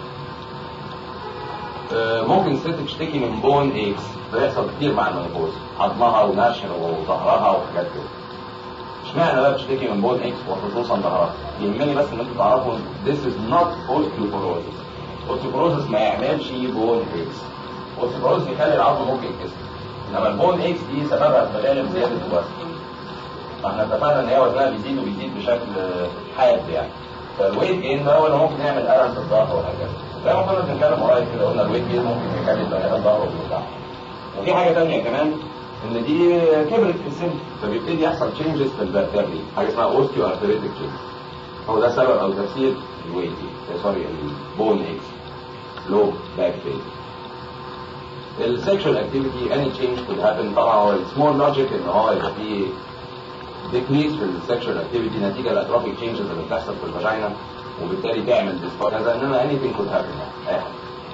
آه، ممكن الست تشتكي من بون ايكس بيحصل كتير مع المنopause عظمها ونشر وظهرها وحاجات كده اشمعنى بقى بتشتكي من بون اكس وخصوصا ظهرها يهمني بس ان انتوا تعرفوا ان this is not osteoporosis osteoporosis ما يعملش بون اكس osteoporosis يخلي العظم ممكن يتكسر انما البون اكس دي سببها في الغالب زياده الوزن فاحنا اتفقنا ان هي وزنها بيزيد وبيزيد بشكل حاد يعني فالويت جين ده هو اللي ممكن يعمل الم في الظهر وهكذا زي ما كنا بنتكلم قريب كده قلنا الويت جين ممكن يخلي البني ادم ظهره بيوجعه وفي حاجه ثانيه كمان ان دي كبرت في السن فبيبتدي يحصل تشينجز في الفيرتبري حاجه اسمها اوستيو ارثريتك تشينج هو ده سبب او تفسير الويت سوري البون اكس لو باك بين السكشوال اكتيفيتي اني تشينج كود هابن طبعا هو السمول لوجيك ان هو يبقى فيه ديكريس في السكشوال اكتيفيتي نتيجه لاتروفيك تشينجز اللي بتحصل في الفاجينا وبالتالي تعمل ديسبار كذا انما اني ثينج كود هابن يعني اي حاجه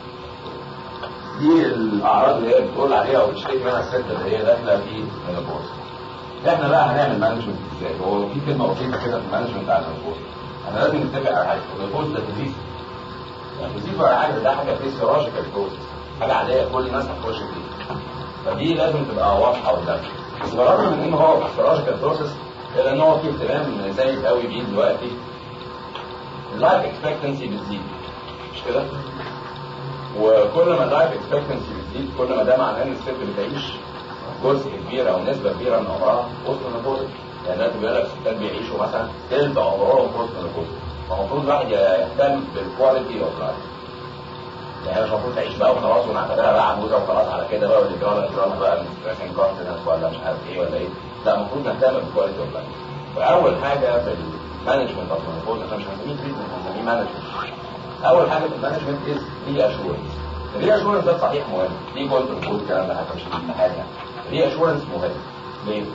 دي الاعراض اللي هي بتقول عليها وبتشتكي منها الست اللي هي داخله في المينوبوز احنا بقى هنعمل مانجمنت ازاي هو في كلمه بسيطه كده في المانجمنت بتاع المينوبوز احنا لازم نتفق على حاجه المينوبوز ده ديزيز يعني ديزيز ولا حاجه ده حاجه فيسيولوجيكال بروسس حاجه عاديه كل الناس هتخش فيها فدي لازم تبقى واضحه قدامك بس بالرغم من ان هو فيسيولوجيكال بروسس الا ان هو في اهتمام زايد قوي بيه دلوقتي اللايف اكسبكتنسي بتزيد مش كده؟ وكل ما اللايف اكسبكتنسي بتزيد كل ما ده معناه ان الست بتعيش جزء كبير او نسبه كبيره من عمرها وسط النفوذ يعني دلوقتي بيقول لك الستات بيعيشوا مثلا ثلث عمرهم في وسط النفوذ فالمفروض الواحد يهتم بالكواليتي اوف لايف يعني مش المفروض تعيش بقى وخلاص ونعتبرها بقى عجوزه وخلاص على كده بقى واللي جرانا جرانا بقى ستريس كونفدنس ولا مش عارف ايه ولا ايه لا المفروض نهتم بالكواليتي اوف لايف واول حاجه في المانجمنت اوف النفوذ احنا مش هنسميه تريتمنت هنسميه مانجمنت اول حاجه في المانجمنت از ري اشورنس الري اشورنس ده صحيح مهم دي كنت بقول الكلام ده حتى مش في الامتحان يعني ري اشورنس مهم ليه؟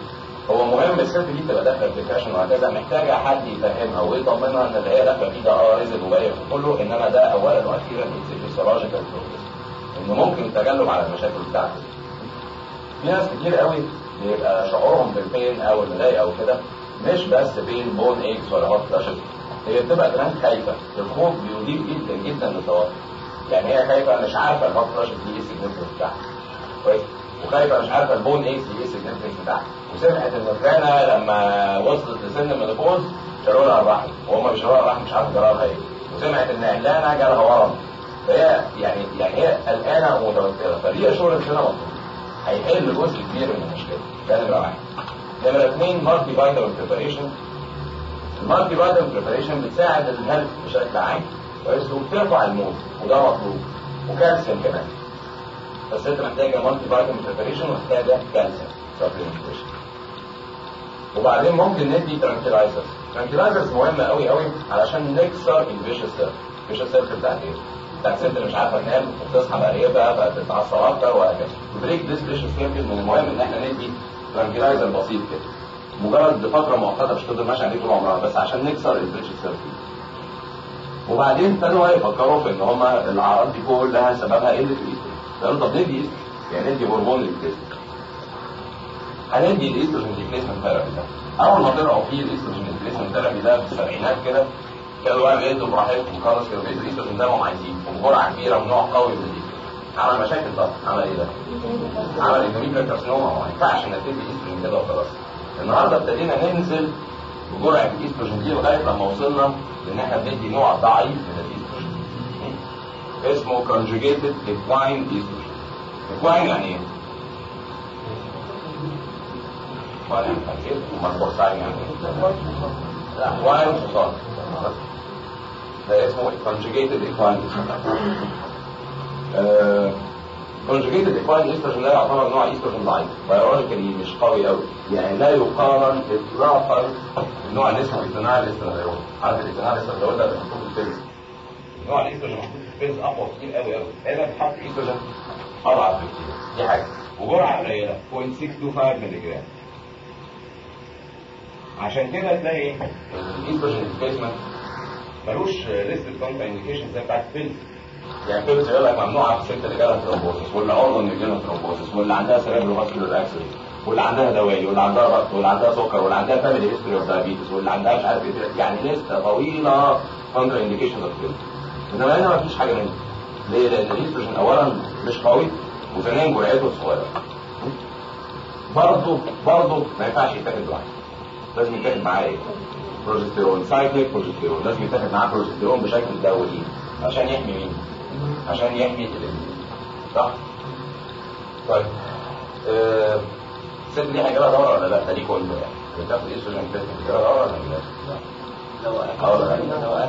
هو مهم الست دي تبقى داخله في ديبريشن وهكذا محتاجه حد يفهمها ويطمنها ان اللي هي داخله فيه ده اه رزق وبايع كله انما ده اولا واخيرا فيسيولوجيكال بروسس انه ممكن التجلب على المشاكل بتاعته في ناس كتير قوي بيبقى شعورهم بالبين او الضايق او كده مش بس بين بون ايكس ولا هوت فلاشز هي بتبقى كمان خايفه الخوف بيضيف جدا جدا للتوتر يعني هي خايفه مش عارفه الهوت فلاشز دي ايه السيجنفكنس بتاعها كويس وخايفه مش عارفه البون ايكس دي ايه السيجنفكنس بتاعها وسمعت ان فلانه لما وصلت لسن المينوبوز شالوا لها الرحم وهم بيشالوا لها الرحم مش عارفه جرالها ايه وسمعت ان علانه جالها ورم فهي يعني يعني هي قلقانه ومتوتره فدي شغل هنا مطلوب هيحل جزء كبير من المشكله ده نمره واحد نمره اثنين مالتي فيتامين بريباريشن المالتي فيتامين بريباريشن بتساعد الهيلث بشكل عام كويس وبترفع المود وده مطلوب وكالسيوم كمان بس انت محتاجه مالتي فيتامين بريباريشن ومحتاجه كالسيوم سبلمنتيشن وبعدين ممكن ندي ترانكيلايزرز ترانكيلايزرز مهمه قوي قوي علشان نكسر الفيشس سيركل الفيشس سيركل بتاعت ايه؟ بتاعت ست اللي مش عارفه تنام وبتصحى مقريبه فتتعصب اكتر وهكذا بريك ديس فيشس سيركل من المهم ان احنا ندي ترانكيلايزر بسيط كده مجرد لفتره مؤقته مش تقدر ماشي عليه طول عمرها بس عشان نكسر الفيشس سيركل وبعدين ابتدوا يفكروا في ان هم الاعراض دي كلها سببها قله الايستروجين قالوا طب ندي ايستروجين يعني ندي هرمون الايستروجين هندي الايستروجين ريبليسمنت ثيرابي ده اول ما طلعوا فيه الايستروجين ريبليسمنت ثيرابي ده في السبعينات كده كانوا بقى بيدوا براحتهم خالص كانوا بيدوا الايستروجين ده هم عايزين وبجرعه كبيره ونوع قوي من الايستروجين عمل مشاكل طبعا عمل ايه ده؟ عمل اندوميتريال كارسينوما ما ينفعش نبتدي ايستروجين كده وخلاص النهارده ابتدينا ننزل بجرعه الايستروجين دي لغايه لما وصلنا لان احنا بندي نوع ضعيف من الايستروجين اسمه conjugated equine estrogen equine يعني ايه؟ equine يعني خنزير ومربوط ساعي يعني لا equine حصان ده اسمه conjugated equine آه، conjugated equine estrogen ده يعتبر نوع ايستروجين ضعيف بيولوجيكالي مش قوي قوي يعني لا يقارن اطلاقا بالنوع اللي اسمه ايثانال استراديول عارف الايثانال استراديول ده بيحطوه في الفيلز نوع الايستروجين محطوط في الفيلز اقوى كتير قوي قوي هنا بتحط ايستروجين اضعف بكتير دي حاجه وجرعه قليله 0.625 مللي جرام عشان كده تلاقي الايستروجين ريبليسمنت ملوش ليست كونتر انديكيشن زي بتاعت الفيلز يعني فيلز يقول لك ممنوعه في الست اللي جالها ترومبوسس واللي عرضه ان يجيلها ترومبوسس واللي عندها سيريبرو فاسكولار اكسيدنت واللي عندها دوالي واللي عندها ضغط واللي عندها سكر واللي عندها فاميلي هيستوري اوف دايابيتس واللي عندها مش عارف ايه يعني لسته طويله كونتر انديكيشن اوف فيلز انما هنا مفيش حاجه منهم ليه؟ لان الايستروجين اولا مش قوي وثانيا جرعته صغيره برضه برضه ما ينفعش يتاخد لوحده لازم يتاخد معاه ايه؟ بروجستيرون سايكليك بروجستيرون لازم يتاخد معاه بروجستيرون بشكل دوري عشان يحمي مين؟ عشان يحمي الانسان صح؟ طيب آه، الست دي هيجيلها دورة ولا لا؟ ده دي كله يعني بتاخد ايستروجين بتاخد هيجيلها دورة ولا لا؟ اه ولا لا؟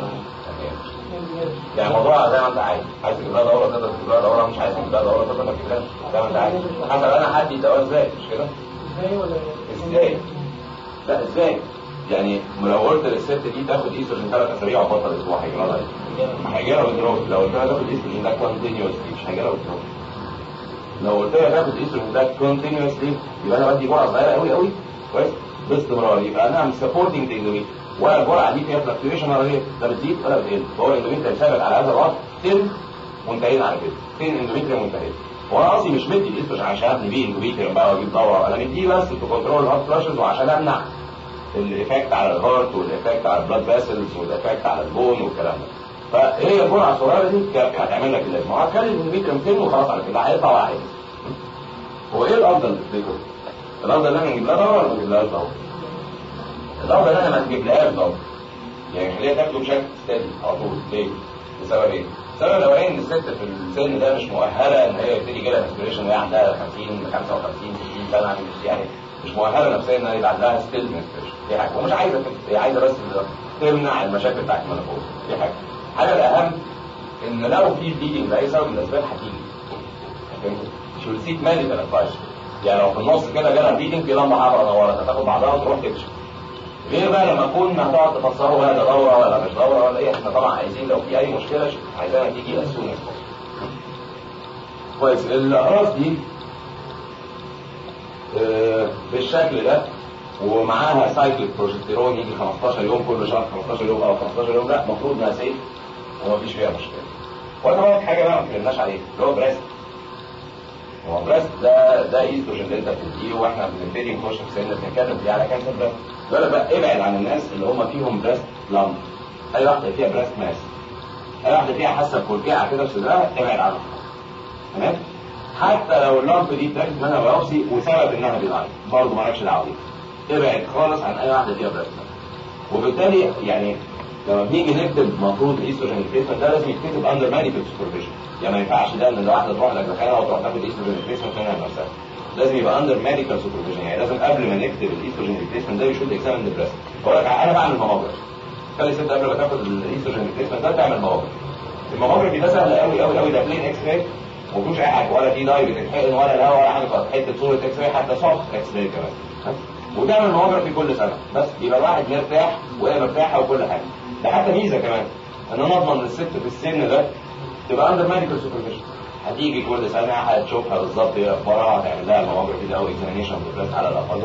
يعني الموضوع زي ما انت عايز عايز تجيب لها دوره تقدر تجيب لها دوره مش عايز تجيب لها دوره تقدر تجيب لها زي ما انت عايز حسب انا هدي الدواء ازاي مش كده؟ ازاي ولا ازاي؟ لا ازاي؟ يعني لو قلت للست دي تاخد ايستروجين ثلاث اسابيع وبطل اسبوع هيجي لها ايه؟ هيجي لها ويدروب لو قلت لها تاخد ايستروجين ده كونتينيوسلي مش هيجي لها ويدروب لو قلت لها تاخد ايستروجين ده كونتينيوسلي يبقى انا بدي جرعه صغيره قوي قوي كويس باستمرار يبقى انا ام سبورتنج ذا اندوميتريوم ولا الجرعه دي فيها فلكتويشن ولا غير لا بتزيد ولا بتقل فهو الاندوميتريوم ثابت على هذا الوضع سن وانتهينا على كده سن اندوميتريوم وانتهينا وانا قصدي مش مدي الاستروجين عشان ابني بيه اندوميتريوم بقى واجيب دوره انا مديه بس في كنترول الهارت فلاشز وعشان امنع الايفكت على الهارت والايفكت على البلاد فاسلز والايفكت على البون والكلام ده فهي الجرعه الصغيره دي كانت هتعمل لك اللازم وهتخلي الاندوميتريوم سن وخلاص على كده هيطلع واحد هو ايه الافضل تفتكر؟ الافضل ان انا نجيب لها دوره ولا ما نجيبلهاش دوره؟ الافضل ان انا ما تجيبلهاش دوره يعني خليها تاخده بشكل ستادي على طول ليه؟ بسبب ايه؟ السبب الاولاني ان الست في السن ده مش مؤهله ان هي يبتدي يجي لها انسبريشن وهي عندها 50 55 60 سنه مش يعني مش مؤهله نفسيا ان يبقى عندها ستيل انسبريشن دي حاجه ومش عايزه كده هي عايزه بس تمنع المشاكل بتاعت المنopause دي حاجه الحاجه الاهم ان لو في بليدنج لاي سبب من الاسباب هتيجي شو سيت مالي تنفعش يعني لو في النص كده جالها بليدنج في لمبه حمراء نورت هتاخد بعضها وتروح تكشف غير بقى لما كنا هتقعد تفسره بقى ده دوره ولا مش دوره ولا ايه احنا طبعا عايزين لو في اي مشكله عايزاها تيجي as soon as possible. كويس الاقراص دي آه، بالشكل ده ومعاها سايكل بروجستيرون يجي 15 يوم كل شهر 15 يوم او 15 يوم لا المفروض انها سيف ومفيش فيها مشكله. وانا بقول حاجه بقى ما اتكلمناش عليه اللي هو بريست. هو بريست ده ده ايستروجين اللي انت بتديه واحنا بنبتدي نخش في سن بنتكلم فيه على كانسر بريست. لا بقى ابعد عن الناس اللي هم فيهم بريست لامب. اي واحده فيها بريست ماس. اي واحده فيها حاسه بكلكعه كده في صدرها ابعد عنها. تمام؟ حتى لو اللامب دي اتاخد منها بايوبسي وسبب انها بيضعف برضه مالكش دعوه بيها. ابعد خالص عن اي واحده فيها بريست وبالتالي يعني لما بنيجي نكتب المفروض الايستروجين ريبليسمنت ده لازم يتكتب اندر ميديكال سوبرفيجن يعني ما ينفعش ده ان واحده تروح لك مكانها وتروح تاخد ايستروجين ريبليسمنت منها بنفسها لازم يبقى اندر ميديكال سوبرفيجن يعني لازم قبل ما نكتب الايستروجين ريبليسمنت ده يشوف اكزامن ذا بريست بقول لك انا بعمل ماموجرافي خلي الست قبل ما تاخد الايستروجين ريبليسمنت ده تعمل ماموجرافي الماموجرافي ده سهل قوي قوي قوي ده بلين اكس راي ومفيش اي حاجه ولا في داي بتتحقن ولا لا ولا حاجه خالص حته صوره اكس راي حتى سوفت اكس راي كمان وتعمل ماموجرافي كل سنه بس يبقى الواحد مرتاح وهي مرتاحه وكل حاجه ده حتى ميزه كمان ان انا اضمن الست في السن ده تبقى اندر ميديكال سوبرفيجن هتيجي كل سنه هتشوفها بالظبط ايه اخبارها هتعمل لها الماموجرافي ده او اكزامينيشن بالذات على الاقل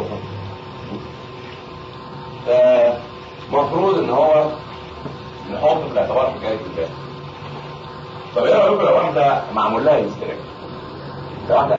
المفروض ان هو نحط في الاعتبار حكايه الباس طب ايه رايكم لو واحده معمول لها هيستريك لو واحده